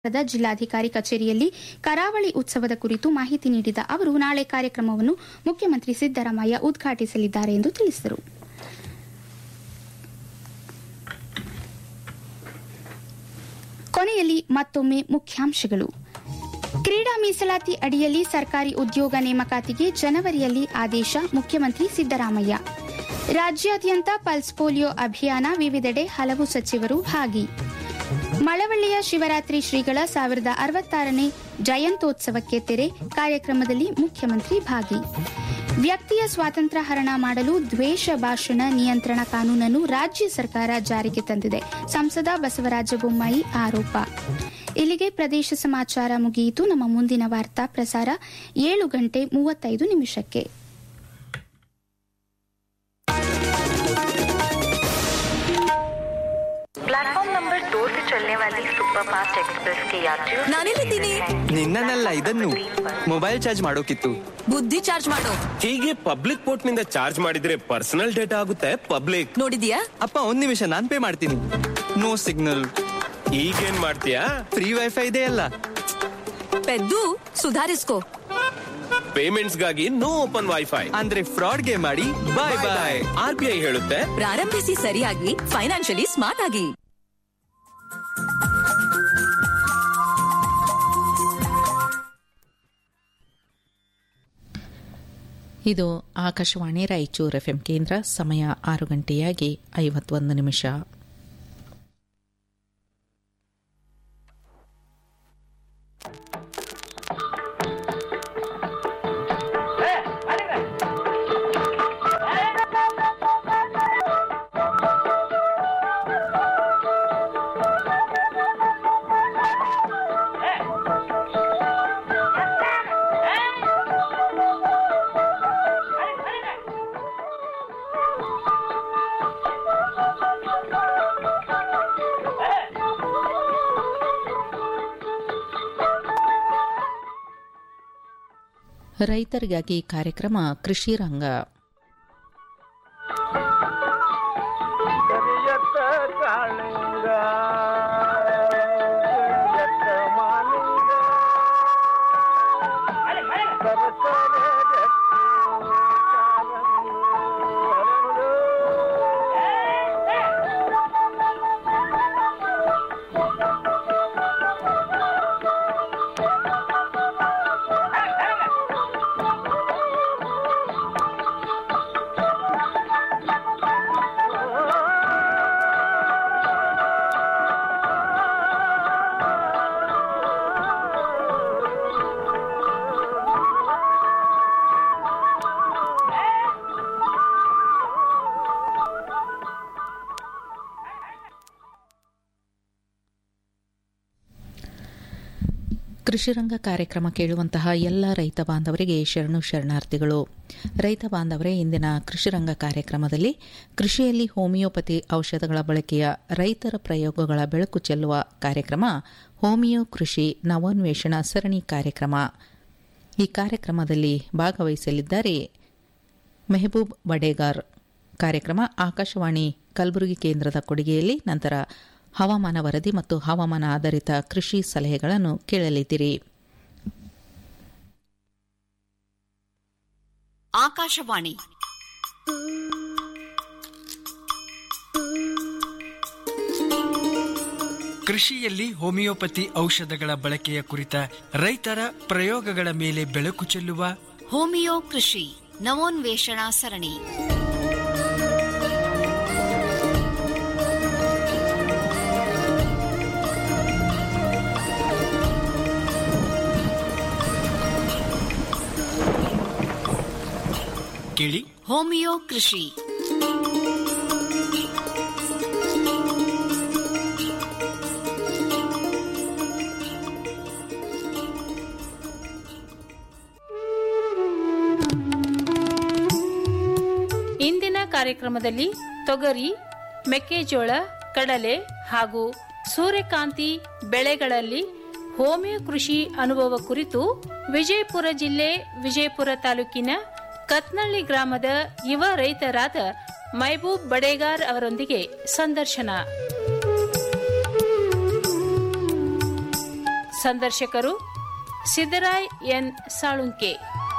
The ಜಿಲ್ಲಾಧಿಕಾರಿ ಕಚೇರಿಯಲ್ಲಿ ಕರಾವಳಿ ಉತ್ಸವದ ಕುರಿತು ಮಾಹಿತಿ ನೀಡಿದ ಅವರು ನಾಳೆ ಕಾರ್ಯಕ್ರಮವನ್ನು ಮುಖ್ಯಮಂತ್ರಿ ಸಿದ್ದರಾಮಯ್ಯ ಉದ್ಘಾಟಿಸಲಿದ್ದಾರೆ ಎಂದು ತಿಳಿಸಿದರು ಕೊನೆಯಲ್ಲಿ ಮತ್ತೊಮ್ಮೆ ಮುಖ್ಯಾಂಶಗಳು ಕ್ರೀಡಾ ಮೀಸಲಾತಿ ಅಡಿಯಲ್ಲಿ ಸರ್ಕಾರಿ ಉದ್ಯೋಗ ನೇಮಕಾತಿಗೆ ಜನವರಿಯಲ್ಲಿ ಆದೇಶ ಮುಖ್ಯಮಂತ್ರಿ ಸಿದ್ದರಾಮಯ್ಯ ರಾಜ್ಯಾದ್ಯಂತ ಪಲ್ಸ್ ಪೋಲಿಯೋ ಅಭಿಯಾನ ವಿವಿಧೆಡೆ ಹಲವು ಸಚಿವರು ಭಾಗಿ ಮಳವಳ್ಳಿಯ ಶಿವರಾತ್ರಿ ಶ್ರೀಗಳ ಸಾವಿರದ ಅರವತ್ತಾರನೇ ಜಯಂತ್ಯೋತ್ಸವಕ್ಕೆ ತೆರೆ ಕಾರ್ಯಕ್ರಮದಲ್ಲಿ ಮುಖ್ಯಮಂತ್ರಿ ಭಾಗಿ ವ್ಯಕ್ತಿಯ ಸ್ವಾತಂತ್ರ್ಯ ಹರಣ ಮಾಡಲು ದ್ವೇಷ ಭಾಷಣ ನಿಯಂತ್ರಣ ಕಾನೂನನ್ನು ರಾಜ್ಯ ಸರ್ಕಾರ ಜಾರಿಗೆ ತಂದಿದೆ ಸಂಸದ ಬಸವರಾಜ ಬೊಮ್ಮಾಯಿ ಆರೋಪ ಇಲ್ಲಿಗೆ ಪ್ರದೇಶ ಸಮಾಚಾರ ಮುಗಿಯಿತು ನಮ್ಮ ಮುಂದಿನ ವಾರ್ತಾ ಪ್ರಸಾರ ಏಳು ಗಂಟೆ ಮೂವತ್ತೈದು ನಿಮಿಷಕ್ಕೆ प्लेटफॉर्म नंबर दो से चलने वाली सुपरफास्ट एक्सप्रेस के यात्रियों से ನಾನೆಲ್ಲಿದ್ದೀನಿ ನಿನ್ನನ್ನೆಲ್ಲ ಇದನ್ನು ಮೊಬೈಲ್ ಚಾರ್ಜ್ ಮಾಡೋಕಿತ್ತು ಬುದ್ಧಿ ಚಾರ್ಜ್ ಮಾಡೋ ಹೀಗೆ ಪಬ್ಲಿಕ್ ಪೋರ್ಟ್ ನಿಂದ ಚಾರ್ಜ್ ಮಾಡಿದ್ರೆ ಪರ್ಸನಲ್ ಡೇಟಾ ಆಗುತ್ತೆ ಪಬ್ಲಿಕ್ ನೋಡಿದ್ಯಾ ಅಪ್ಪ ಒಂದ್ ನಿಮಿಷ ನಾನ್ ಪೇ ಮಾಡ್ತೀನಿ ನೋ ಸಿಗ್ನಲ್ ಈಗೇನ್ ಮಾಡ್ತೀಯಾ ಫ್ರೀ ವೈಫೈ ಇದೆ ಅಲ್ಲ ಪೆದ್ದು ಸುಧಾರಿಸ್ಕೋ ಪೇಮೆಂಟ್ಸ್ ಗಾಗಿ ನೋ ಓಪನ್ ವೈಫೈ ಅಂದ್ರೆ ಫ್ರಾಡ್ ಗೆ ಮಾಡಿ bye bye R B I ಹೇಳುತ್ತೆ ಪ್ರಾರಂಭಿಸಿ ಸರಿಯಾಗಿ ಫೈನಾನ್ಷಿಯಲಿ ಸ್ಮಾರ್ಟ್ ಆಗಿ ಇದು ಆಕಾಶವಾಣಿ ರಾಯಚೂರು ಎಫ್ಎಂ ಕೇಂದ್ರ ಸಮಯ ಆರು ಗಂಟೆಯಾಗಿ ಐವತ್ತೊಂದು ನಿಮಿಷ ರೈತರಿಗಾಗಿ ಕಾರ್ಯಕ್ರಮ ಕೃಷಿ ರಂಗ ಕರಿಯತ್ತ ಕಾಳಿಂಗ ಕರಿಯತ್ತ ಮಾಲಿಂಗ ಸರಸರ ಗಟ್ಟಿ ಕಾರಂಗಿ ಹರಳು. ಕೃಷಿ ರಂಗ ಕಾರ್ಯಕ್ರಮ ಕೇಳುವಂತಹ ಎಲ್ಲ ರೈತ ಬಾಂಧವರಿಗೆ ಶರಣು ಶರಣಾರ್ಥಿಗಳು ರೈತ ಬಾಂಧವರೇ ಇಂದಿನ ಕೃಷಿ ರಂಗ ಕಾರ್ಯಕ್ರಮದಲ್ಲಿ ಕೃಷಿಯಲ್ಲಿ ಹೋಮಿಯೋಪತಿ ಔಷಧಗಳ ಬಳಕೆಯ ರೈತರ ಪ್ರಯೋಗಗಳ ಬೆಳಕು ಚೆಲ್ಲುವ ಕಾರ್ಯಕ್ರಮ ಹೋಮಿಯೋ ಕೃಷಿ ನವೋನ್ವೇಷಣಾ ಸರಣಿ ಕಾರ್ಯಕ್ರಮ ಈ ಕಾರ್ಯಕ್ರಮದಲ್ಲಿ ಭಾಗವಹಿಸಲಿದ್ದಾರೆ ಮೆಹಬೂಬ್ ವಡೇಗಾರ್ ಕಾರ್ಯಕ್ರಮ ಆಕಾಶವಾಣಿ ಕಲಬುರಗಿ ಕೇಂದ್ರದ ಕೊಡುಗೆಯಲ್ಲಿ ನಂತರ ಹವಾಮಾನ ವರದಿ ಮತ್ತು ಹವಾಮಾನ ಆಧಾರಿತ ಕೃಷಿ ಸಲಹೆಗಳನ್ನು ಕೇಳಲಿದ್ದೀರಿ ಆಕಾಶವಾಣಿ ಕೃಷಿಯಲ್ಲಿ ಹೋಮಿಯೋಪತಿ ಔಷಧಗಳ ಬಳಕೆಯ ಕುರಿತ ರೈತರ ಪ್ರಯೋಗಗಳ ಮೇಲೆ ಬೆಳಕು ಚೆಲ್ಲುವ ಹೋಮಿಯೋ ಕೃಷಿ ನವೋನ್ವೇಷಣಾ ಸರಣಿ ಕೇಳಿ ಹೋಮಿಯೋ ಕೃಷಿ ಇಂದಿನ ಕಾರ್ಯಕ್ರಮದಲ್ಲಿ ತೊಗರಿ ಮೆಕ್ಕೆಜೋಳ ಕಡಲೆ ಹಾಗೂ ಸೂರ್ಯಕಾಂತಿ ಬೆಳೆಗಳಲ್ಲಿ ಹೋಮಿಯೋ ಕೃಷಿ ಅನುಭವ ಕುರಿತು ವಿಜಯಪುರ ಜಿಲ್ಲೆ ವಿಜಯಪುರ ತಾಲೂಕಿನ ಕತ್ನಳ್ಳಿ ಗ್ರಾಮದ ಯುವ ರೈತರಾದ ಮೈಬೂಬ್ ಬಡೇಗಾರ್ ಅವರೊಂದಿಗೆ ಸಂದರ್ಶನ ಸಂದರ್ಶಕರು ಸಿದ್ದರಾಯ್ ಎನ್ ಸಾಳುಂಕೆ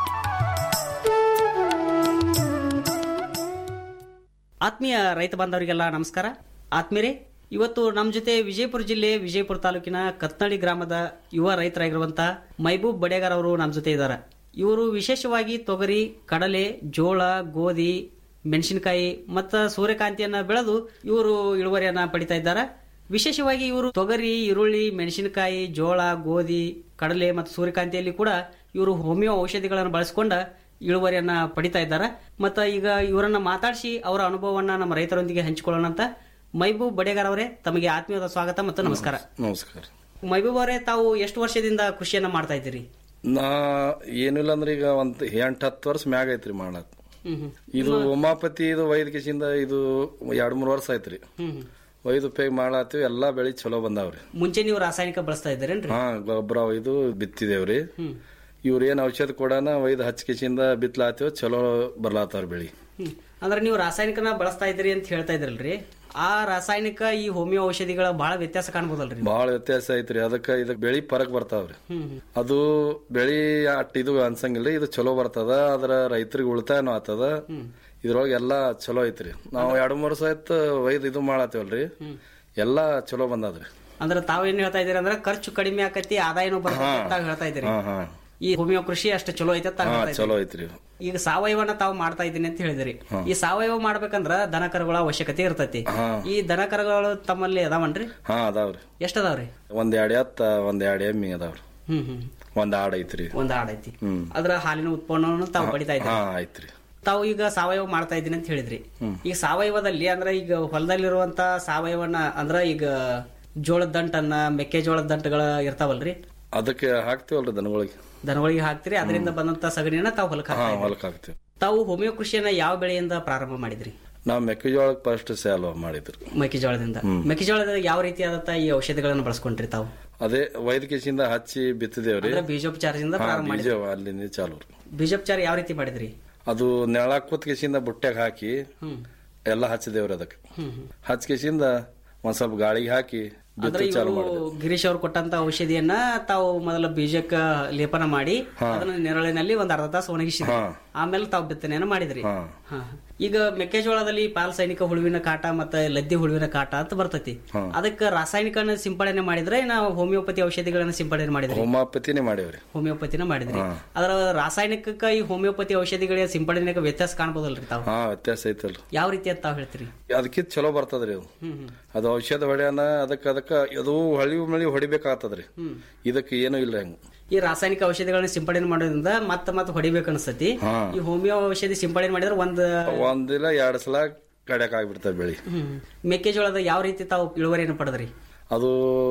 ಆತ್ಮೀಯ ರೈತ ಬಾಂಧವರಿಗೆಲ್ಲ ನಮಸ್ಕಾರ ಆತ್ಮೀಯರೇ ಇವತ್ತು ನಮ್ಮ ಜೊತೆ ವಿಜಯಪುರ ಜಿಲ್ಲೆ ವಿಜಯಪುರ ತಾಲೂಕಿನ ಕತ್ನಳ್ಳಿ ಗ್ರಾಮದ ಯುವ ರೈತರಾಗಿರುವಂತಹ ಮೈಬೂಬ್ ಬಡೇಗರ್ ಅವರು ನಮ್ಮ ಜೊತೆ ಇದ್ದಾರೆ ಇವರು ವಿಶೇಷವಾಗಿ ತೊಗರಿ ಕಡಲೆ ಜೋಳ ಗೋಧಿ ಮೆಣಸಿನಕಾಯಿ ಮತ್ತು ಸೂರ್ಯಕಾಂತಿಯನ್ನ ಬೆಳೆದು ಇವರು ಇಳುವರಿಯನ್ನ ಪಡಿತಾ ಇದ್ದಾರೆ ವಿಶೇಷವಾಗಿ ಇವರು ತೊಗರಿ ಈರುಳ್ಳಿ ಮೆಣಸಿನಕಾಯಿ ಜೋಳ ಗೋಧಿ ಕಡಲೆ ಮತ್ತು ಸೂರ್ಯಕಾಂತಿಯಲ್ಲಿ ಕೂಡ ಇವರು ಹೋಮಿಯೋ ಔಷಧಿಗಳನ್ನು ಬಳಸಿಕೊಂಡ ಇಳುವರಿಯನ್ನ ಪಡಿತಾ ಇದ್ದಾರೆ ಮತ್ತ ಈಗ ಇವರನ್ನ ಮಾತಾಡಿಸಿ ಅವರ ಅನುಭವವನ್ನ ನಮ್ಮ ರೈತರೊಂದಿಗೆ ಹಂಚಿಕೊಳ್ಳೋಣ ಅಂತ ಮೈಬೂಬ್ ಬಡೇಗಾರ್ ಅವರೇ ತಮಗೆ ಆತ್ಮೀಯವಾದ ಸ್ವಾಗತ ಮತ್ತು ನಮಸ್ಕಾರ ನಮಸ್ಕಾರ ಮೈಬೂಬ್ ಅವರೇ ತಾವು ಎಷ್ಟು ವರ್ಷದಿಂದ ಕೃಷಿಯನ್ನ ಮಾಡ್ತಾ ಇದ್ದೀರಿ ನಾ ಏನಿಲ್ಲ ಅಂದ್ರೆ ಈಗ ಒಂದ್ ಎಂಟ್ ಹತ್ತು ವರ್ಷ ಮ್ಯಾಗ ಐತ್ರಿ ಮಾಡಕ್ ಹ್ಮ್ ಹ್ಮ್. ಇದು ಉಮಾಪತಿ ಇದು ವೈದ್ಯಕಿಸಿಂದ ಇದು ಎರಡ್ ಮೂರ್ ವರ್ಷ ಆಯ್ತ್ರಿ ಹ್ಮ್ ಹ್ಮ್. ಒಯ್ದು ಉಪಯೋಗ ಮಾಡತ್ತೀವಿ ಎಲ್ಲಾ ಬೆಳಿ ಚಲೋ ಬಂದಾವ್ರಿ ಮುಂಚೆ ನೀವು ರಾಸಾಯನಿಕ ಬಳಸ್ತಾ ಇದ್ದೀರೇನ್ರಿ ಹಾ ಗೊಬ್ಬರ ಒಯ್ದು ಬಿತ್ತಿದೇವ್ರಿ ಹ್ಮ್. ಇವ್ರ ಏನ್ ಔಷಧ ಕೊಡಾನ ಒಯ್ದು ಹಚ್ಕಿಸಿಂದ ಬಿತ್ಲಾತೀವ ಚಲೋ ಬರ್ಲಾತಾವ್ರಿ ಬೆಳಿ ಹ್ಮ್. ಅಂದ್ರೆ ನೀವು ರಾಸಾಯನಿಕನ ಬಳಸ್ತಾ ಇದ್ದೀರಿ ಅಂತ ಹೇಳ್ತಾ ಇದ್ರಲ್ರಿ ಆ ರಾಸಾಯನಿಕ ಈ ಹೋಮಿಯೋ ಔಷಧಿಗಳ ಬಹಳ ವ್ಯತ್ಯಾಸ ಕಾಣ್ಬೋದಲ್ರಿ ಬಹಳ ವ್ಯತ್ಯಾಸ ಐತ್ರಿ ಅದಕ್ಕ ಇದಕ್ ಬೆಳಿ ಪರಕ್ ಬರ್ತಾವ್ರಿ ಹ್ಮ್ ಹ್ಮ್. ಅದು ಬೆಳಿ ಅಟ್ ಇದು ಅನ್ಸಂಗಿಲ್ರಿ ಇದು ಚಲೋ ಬರ್ತದ ಅದ್ರ ರೈತರಿಗೆ ಉಳಿತಾಯನೂ ಆತದ ಇದ್ರೊಳಗೆ ಎಲ್ಲಾ ಚಲೋ ಐತ್ರಿ ನಾವು ಎರಡು ಮೂರು ವರ್ಷ ಆಯ್ತು ಒಯ್ದು ಇದು ಮಾಡತ್ತೇವಲ್ರಿ ಎಲ್ಲಾ ಚಲೋ ಬಂದದ್ರಿ ಅಂದ್ರೆ ತಾವೇನ್ ಹೇಳ್ತಾ ಇದೀರಿ ಅಂದ್ರೆ ಖರ್ಚು ಕಡಿಮೆ ಆಕತಿ ಆದಾಯನೂ ಬರ್ತದೆ ಅಂತ ತಾವ್ ಹೇಳ್ತಾ ಇದ್ದೀರಿ ಹಾ ಹಾ ಈ ಹೋಮಿಯೋ ಕೃಷಿ ಅಷ್ಟು ಚಲೋ ಐತೆ ಅಂತ ತಾವ್ ಹಾ ಹೇಳ್ತಾ ಚಲೋ ಇದ್ದೀರಿ. ಐತ್ರಿ ಈಗ ಸಾವಯವನ ತಾವು ಮಾಡ್ತಾ ಇದ್ದೀನಿ ಅಂತ ಹೇಳಿದಿರಿ ಹಾ. ಈ ಸಾವಯವ ಮಾಡ್ಬೇಕಂದ್ರ ದನ ಕರುಗಳ ಅವಶ್ಯಕತೆ ಇರ್ತೈತಿ ಹಾ. ಈ ದನ ಕರುಗಳು ತಮ್ಮಲ್ಲಿ ಅದಾವನ್ರಿ ಹಾ ಅದಾವ್ರಿ ಎಷ್ಟ್ ಅದಾವ್ರಿ ಒಂದ್ ಎರಡ್ ಎತ್ತ ಒಂದ್ ಎರಡ್ ಎಮ್ಮಿ ಅದಾವ್ರಿ ಹ್ಮ್ ಹ್ಮ್ ಒಂದ್ ಆಡ್ ಐತ್ರಿ ಒಂದ್ ಆಡ್ ಐತಿ ಹ್ಮ್ ಅದ್ರ ಹಾಲಿನ ಉತ್ಪನ್ನವನ್ನು ತಾವು ಪಡಿತಾ ಹಾ ಇದ್ದೀರಿ ಐತ್ರಿ ತಾವು ಈಗ ಸಾವಯವ ಮಾಡ್ತಾ ಇದ್ದೀನಿ ಅಂತ ಹೇಳಿದ್ರಿ ಹ್ಮ್. ಈಗ ಸಾವಯವದಲ್ಲಿ ಅಂದ್ರೆ ಈಗ ಹೊಲದಲ್ಲಿರುವಂತ ಸಾವಯವನ್ನ ಅಂದ್ರ ಈಗ ಜೋಳದ ದಂಟನ್ನ ಮೆಕ್ಕೆಜೋಳದ ದಂಟಗಳ ಇರ್ತಾವಲ್ರಿ ಅದಕ್ಕೆ ಹಾಕ್ತಿವಲ್ರಿ ದನಗಳಿಗೆ ದನಗಳಿಗೆ ಹಾಕ್ತಿರಿ ಅದರಿಂದ ಬಂದಂತ ಸಗಣಿಯನ್ನ ತಾವು ಹೊಲಕ್ಕೆ ಹಾ ಹಾಕ್ತಾ ಇದ್ದೀರಿ. ಹೊಲಕ್ ಹಾಕ್ತಿವಿ ತಾವು ಹೋಮಿಯೋ ಕೃಷಿಯನ್ನ ಯಾವ ಬೆಳೆಯಿಂದ ಪ್ರಾರಂಭ ಮಾಡಿದ್ರಿ ನಾವ್ ಮೆಕ್ಕೆಜೋಳಕ್ ಫಸ್ಟ್ ಸೇಲ್ ಮಾಡಿದ್ರಿ ಮೆಕ್ಕೆಜೋಳದಿಂದ ಹ್ಮ್. ಮೆಕ್ಕೆಜೋಳದ ಯಾವ ರೀತಿಯಾದಂತ ಈ ಔಷಧಿಗಳನ್ನು ಬಳಸ್ಕೊಂಡ್ರಿ ತಾವು ಅದೇ ವೈದ್ಯಕೀಯದಿಂದ ಹಚ್ಚಿ ಬಿತ್ತಿದೇವ್ರಿ ಅಂದ್ರೆ ಬೀಜೋಪಚಾರದಿಂದ ಹಾ ಪ್ರಾರಂಭ ಬೀಜ ಮಾಡಿದ್ರಿ ಅಲ್ಲಿಂದ ಚಾಲು ರೀ. ಬೀಜೋಪಚಾರ ಯಾವ ರೀತಿ ಮಾಡಿದ್ರಿ ಅದು ನೆಳ ಕೂತ್ಕೆಸಿಂದ ಬುಟ್ಟ್ಯಾಗ ಹಾಕಿ ಹ್ಮ್ ಎಲ್ಲ ಹಚ್ಚಿದೇವ್ರಿ ಅದಕ್ಕೆ ಹ್ಮ್ ಹ್ಮ್. ಹಚ್ಕೆಸಿಂದ ಒಂದ್ ಸ್ವಲ್ಪ ಗಾಳಿಗೆ ಹಾಕಿ ಅಂದ್ರೆ ಬಿತ್ತು ಚಾಲು ಇವರು ಮಾಡಿದ್ವಿ ಗಿರೀಶ್ ಅವ್ರು ಕೊಟ್ಟಂತ ಔಷಧಿಯನ್ನ ತಾವು ಮೊದಲ ಬೀಜಕ್ಕ ಲೇಪನ ಮಾಡಿ ಹಾ. ಅದನ್ನ ನೆರಳಿನಲ್ಲಿ ಒಂದ್ ಅರ್ಧ ತಾಸು ಒಣಗಿಸಿದ್ರಿ ಹಾ. ಆಮೇಲೆ ತಾವು ಬಿತ್ತನೆಯನ್ನ ಮಾಡಿದ್ರಿ ಹಾ. ಹಾ. ಈಗ ಮೆಕ್ಕೆಜೋಳದಲ್ಲಿ ಪಾಲ್ ಸೈನಿಕ ಹುಳುವಿನ ಕಾಟ ಮತ್ತೆ ಲದ್ದಿ ಹುಳುವಿನ ಕಾಟ ಅಂತ ಬರ್ತೈತಿ ಹಾ. ಅದಕ್ಕೆ ರಾಸಾಯನಿಕನ ಸಿಂಪಡಣೆ ಮಾಡಿದ್ರೆ ನಾವು ಹೋಮಿಯೋಪತಿ ಔಷಧಿಗಳನ್ನ ಸಿಂಪಡಣೆ ಮಾಡಿದ್ರಿ ಹೋಮಾಪತಿನೇ ಮಾಡೇವ್ರಿ ಹೋಮಿಯೋಪತಿನ ಮಾಡಿದ್ರಿ ಹಾ. ಅದರ ರಾಸಾಯನಿಕಕ್ಕ ಈ ಹೋಮಿಯೋಪತಿ ಔಷಧಿಗಳ ಸಿಂಪಡಣೆಗೆ ವ್ಯತ್ಯಾಸ ಕಾಣ್ಬೋದಲ್ರಿ ತಾವು ಹಾ ವ್ಯತ್ಯಾಸ ಐತಲ್ರಿ ಯಾವ ರೀತಿ ಅಂತ ತಾವು ಹೇಳ್ತೀರಿ ಅದಕ್ಕಿಂತ ಚಲೋ ಬರ್ತದ್ರಿ ಅದು ಹ್ಮ್ ಹ್ಮ್ ಅದು ಔಷಧ ಹೊಡ್ಯಾನ ಅದಕ್ಕ ಅದಕ್ಕ ಅದು ಹಳಿ ಮಳಿ ಹೊಡಿಬೇಕಾಗ್ತದ್ರಿ ಹ್ಮ್. ಇದಕ್ಕೆ ಏನು ಇಲ್ಲ ಹಂಗ ಈ ರಾಸಾಯನಿಕ ಔಷಧಿಗಳನ್ನ ಸಿಂಪಡಣೆ ಮಾಡೋದ್ರಿಂದ ಮತ್ತೆ ಮತ್ತೆ ಹೊಡಿಬೇಕು ಅನ್ಸತಿ ಹಾ. ಈ ಹೋಮಿಯೋ ಔಷಧಿ ಸಿಂಪಡಣೆ ಮಾಡಿದ್ರೆ ಒಂದ್ ಒಂದಿಲ್ಲ ಎರಡ್ ಸಲ ಕಡ್ಯಾಕ್ ಆಗ್ಬಿಡ್ತದೆ ಬೆಳಿ ಹ್ಮ್. ಮೆಕ್ಕೆಜೋಳದ ಯಾವ ರೀತಿ ತಾವು ಇಳುವರಿಯನ್ನು ಪಡೆದ್ರಿ ಅದು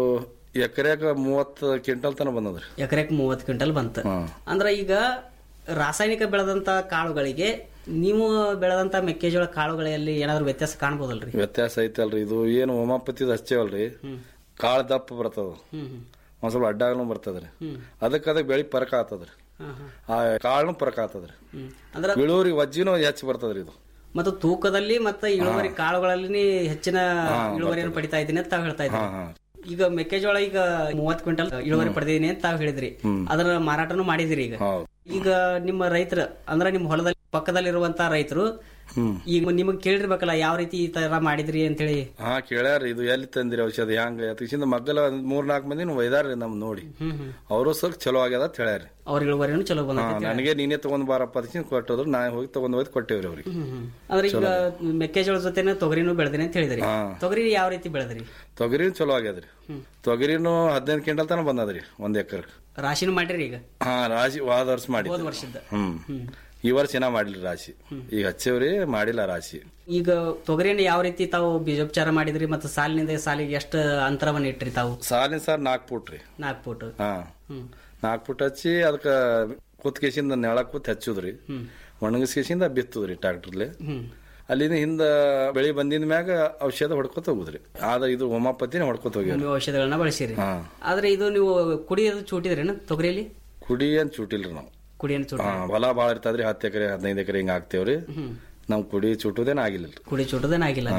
ಎಕರೆಕ ಮೂವತ್ತು ಕ್ವಿಂಟಲ್ ತನ ಬಂದದ್ರಿ ಎಕರೆಕ್ ಮೂವತ್ತು ಕ್ವಿಂಟಲ್ ಬಂತ ಹಾ. ಅಂದ್ರ ಈಗ ರಾಸಾಯನಿಕ ಬೆಳೆದಂತ ಕಾಳುಗಳಿಗೆ ನೀವು ಬೆಳೆದಂತ ಮೆಕ್ಕೆಜೋಳ ಕಾಳುಗಳಲ್ಲಿ ಏನಾದ್ರು ವ್ಯತ್ಯಾಸ ಕಾಣ್ಬೋದಲ್ರಿ ವ್ಯತ್ಯಾಸ ಐತಲ್ರಿ ಇದು ಏನು ಹೋಮಾಪತಿದ ಹಚ್ಚೇವಲ್ರಿ ಕಾಳು ದಪ್ಪ ಬರ್ತದ ಹ್ಮ್ ಹ್ಮ್. ಒಂದ್ ಸ್ವಲ್ಪ ಅಡ್ಡಾಗನು ಬರ್ತದ್ರಿ ಹ್ಮ್. ಅದಕ್ಕೆ ಅದಕ್ಕೆ ಬೆಳಿ ಪರಕ ಆತದ್ರಿ ಹಾ, ಹಾ. ಆ ಕಾಳನು ಪರಕ ಆತದ್ರಿ ಹ್ಮ್. ಅಂದ್ರ ಇಳುವರಿ ವಜ್ಜಿನೂ ಹೆಚ್ಚು ಬರ್ತದ್ರಿ ಇದು ಮತ್ತು ತೂಕದಲ್ಲಿ ಮತ್ತೆ ಇಳುವರಿ ಕಾಳುಗಳಲ್ಲಿ ಹೆಚ್ಚಿನ ಹಾ, ಇಳುವರಿಯನ್ನು ಪಡಿತಾ ಇದ್ದೀನಿ ಅಂತ ತಾವು ಹೇಳ್ತಾ ಹಾ ಇದ್ದೀರಿ ಹಾ ಈಗ ಮೆಕ್ಕೆಜೋಳ ಈಗ ಮೂವತ್ ಕ್ವಿಂಟಲ್ ಇಳುವರಿ ಪಡೆದಿದ್ದೀನಿ ಅಂತ ತಾವು ಹೇಳಿದ್ರಿ ಹ್ಮ್. ಅದರ ಮಾರಾಟನೂ ಮಾಡಿದಿರಿ ಈಗ ಹೌದು ಈಗ ನಿಮ್ಮ ರೈತರ ಅಂದ್ರೆ ನಿಮ್ಮ ಹೊಲದಲ್ಲಿ ಪಕ್ಕದಲ್ಲಿರುವಂತ ರೈತರು ಹ್ಮ್ ಈಗ ನಿಮಗ್ ಕೇಳಿರ್ಬೇಕಲ್ಲ ಯಾವ ರೀತಿ ಈ ತರ ಮಾಡಿದ್ರಿ ಅಂತೇಳಿ ಹಾ ಕೇಳ್ಯಾರ ಇದು ಎಲ್ಲಿ ತಂದಿರಿ ಔಷಧ ಹ್ಯಾಂಗ ಅದಕ್ಕಿಂತ ಮಗ್ಗಲ ಮೂರ್ ನಾಲ್ಕು ಮಂದಿ ಒಯ್ದಾರ್ರಿ ನಮ್ ನೋಡಿ ಹ್ಮ್ ಹ್ಮ್ ಅವರು ಸ್ವಲ್ಪ ಚಲೋ ಆಗ್ಯದ ಅಂತ ಹೇಳ್ಯಾರಿ ಅವ್ರ ಇಳುವರಿನೂ ಚಲೋ ಹಾ ಬಂದ ನನಗೆ ನೀನೇ ತಗೊಂಡ್ ಬಾರಪ್ಪ ಅದಕ್ಕಿಂತ ಕೊಟ್ಟೋದ್ರು ನಾ ಹೋಗಿ ತಗೊಂಡ್ ಹೋಯ್ತು ಕೊಟ್ಟೇವ್ರಿ ಅವ್ರಿಗೆ ಅಂದ್ರೆ ಈಗ ಮೆಕ್ಕೆಜೋಳ ಜೊತೆನೆ ತೊಗರಿನೂ ಬೆಳೆದಿನಿ ಅಂತ ಹೇಳಿದ್ರಿ ಹಾ. ತೊಗರಿ ಯಾವ ರೀತಿ ಬೆಳೆದ್ರಿ ತೊಗರಿ ಚಲೋ ಆಗ್ಯದ್ರಿ ತೊಗರಿನು ಹದಿನೈದು ಕ್ವಿಂಟಲ್ ತನ ಬಂದದ್ರಿ ಒಂದ್ ಎಕರ್ ರಾಶಿನೂ ಮಾಡಿರಿ ಈಗ ಹಾ ರಾಶಿ ವಾದ ವರ್ಷ ಮಾಡಿ ಹೋದ ವರ್ಷದ ಹ್ಮ್ ಈ ವರ್ಷ ಏನ ಮಾಡಿಲ್ಲ ರಾಶಿ ಈಗ ಹಚ್ಚೇವ್ರಿ ಮಾಡಿಲ್ಲ ರಾಶಿ ಈಗ ತೊಗರಿನ ಯಾವ ರೀತಿ ತಾವು ಬೀಜೋಪಚಾರ ಮಾಡಿದ್ರಿ ಮತ್ತು ಸಾಲಿನಿಂದ ಸಾಲಿಗೆ ಎಷ್ಟು ಅಂತರವನ್ನ ಇಟ್ರಿ ತಾವು ಸಾಲಿನ ಸರ್ ನಾಲ್ಕು ಫುಟ್ ರೀ ನಾಲ್ಕು ಫುಟ್ ಹಾ ಹ್ಮ್ ನಾಲ್ಕು ಫುಟ್ ಹಚ್ಚಿ ಅದಕ್ಕ ಕುತ್ಕೇಸಿಂದ ನೆಳ ಕೂತ್ ಹಚ್ಚುದ್ರಿ ಹ್ಮ್. ಒಣಗಿಸ್ಕೇಸಿಂದ ಬಿತ್ತುದ್ರಿ ಟ್ರಾಕ್ಟರ್ಲೆ ಹ್ಮ್ ಅಲ್ಲಿಂದ ಹಿಂದ ಬೆಳಿ ಬಂದಿದ ಮ್ಯಾಗ ಔಷಧ ಹೊಡ್ಕೊತ ಹೋಗುದ್ರಿ ಆದ ಇದು ಹೋಮಾಪತಿನ ಹೊಡ್ಕೊತ ಹೋಗ್ಯಾರ ನೀವು ಔಷಧಗಳನ್ನ ಬಳಸಿರಿ ಹಾ ಆದ್ರೆ ಇದು ನೀವು ಕುಡಿಯೋದು ಚೂಟಿದ್ರೇನು ತೊಗರಿಯಲ್ಲಿ ಕುಡಿ ಏನ್ ಚೂಟಿಲ್ರಿ ನಾವು ಕುಡಿಯನ್ನು ಚೂಟ ಹಾ ಹೊಲ ಬಾಳ ಇರ್ತದ್ರಿ ಹತ್ತು ಎಕರೆ ಹದಿನೈದು ಎಕರೆ ಹಿಂಗ ಹಾಕ್ತೇವ್ರಿ ಹ್ಮ್ ನಮ್ ಕುಡಿ ಚುಟ್ಟುದೇನ ಆಗಿಲ್ಲ ಕುಡಿ ಚೂಟದೇನ ಆಗಿಲ್ಲ ಹಾ.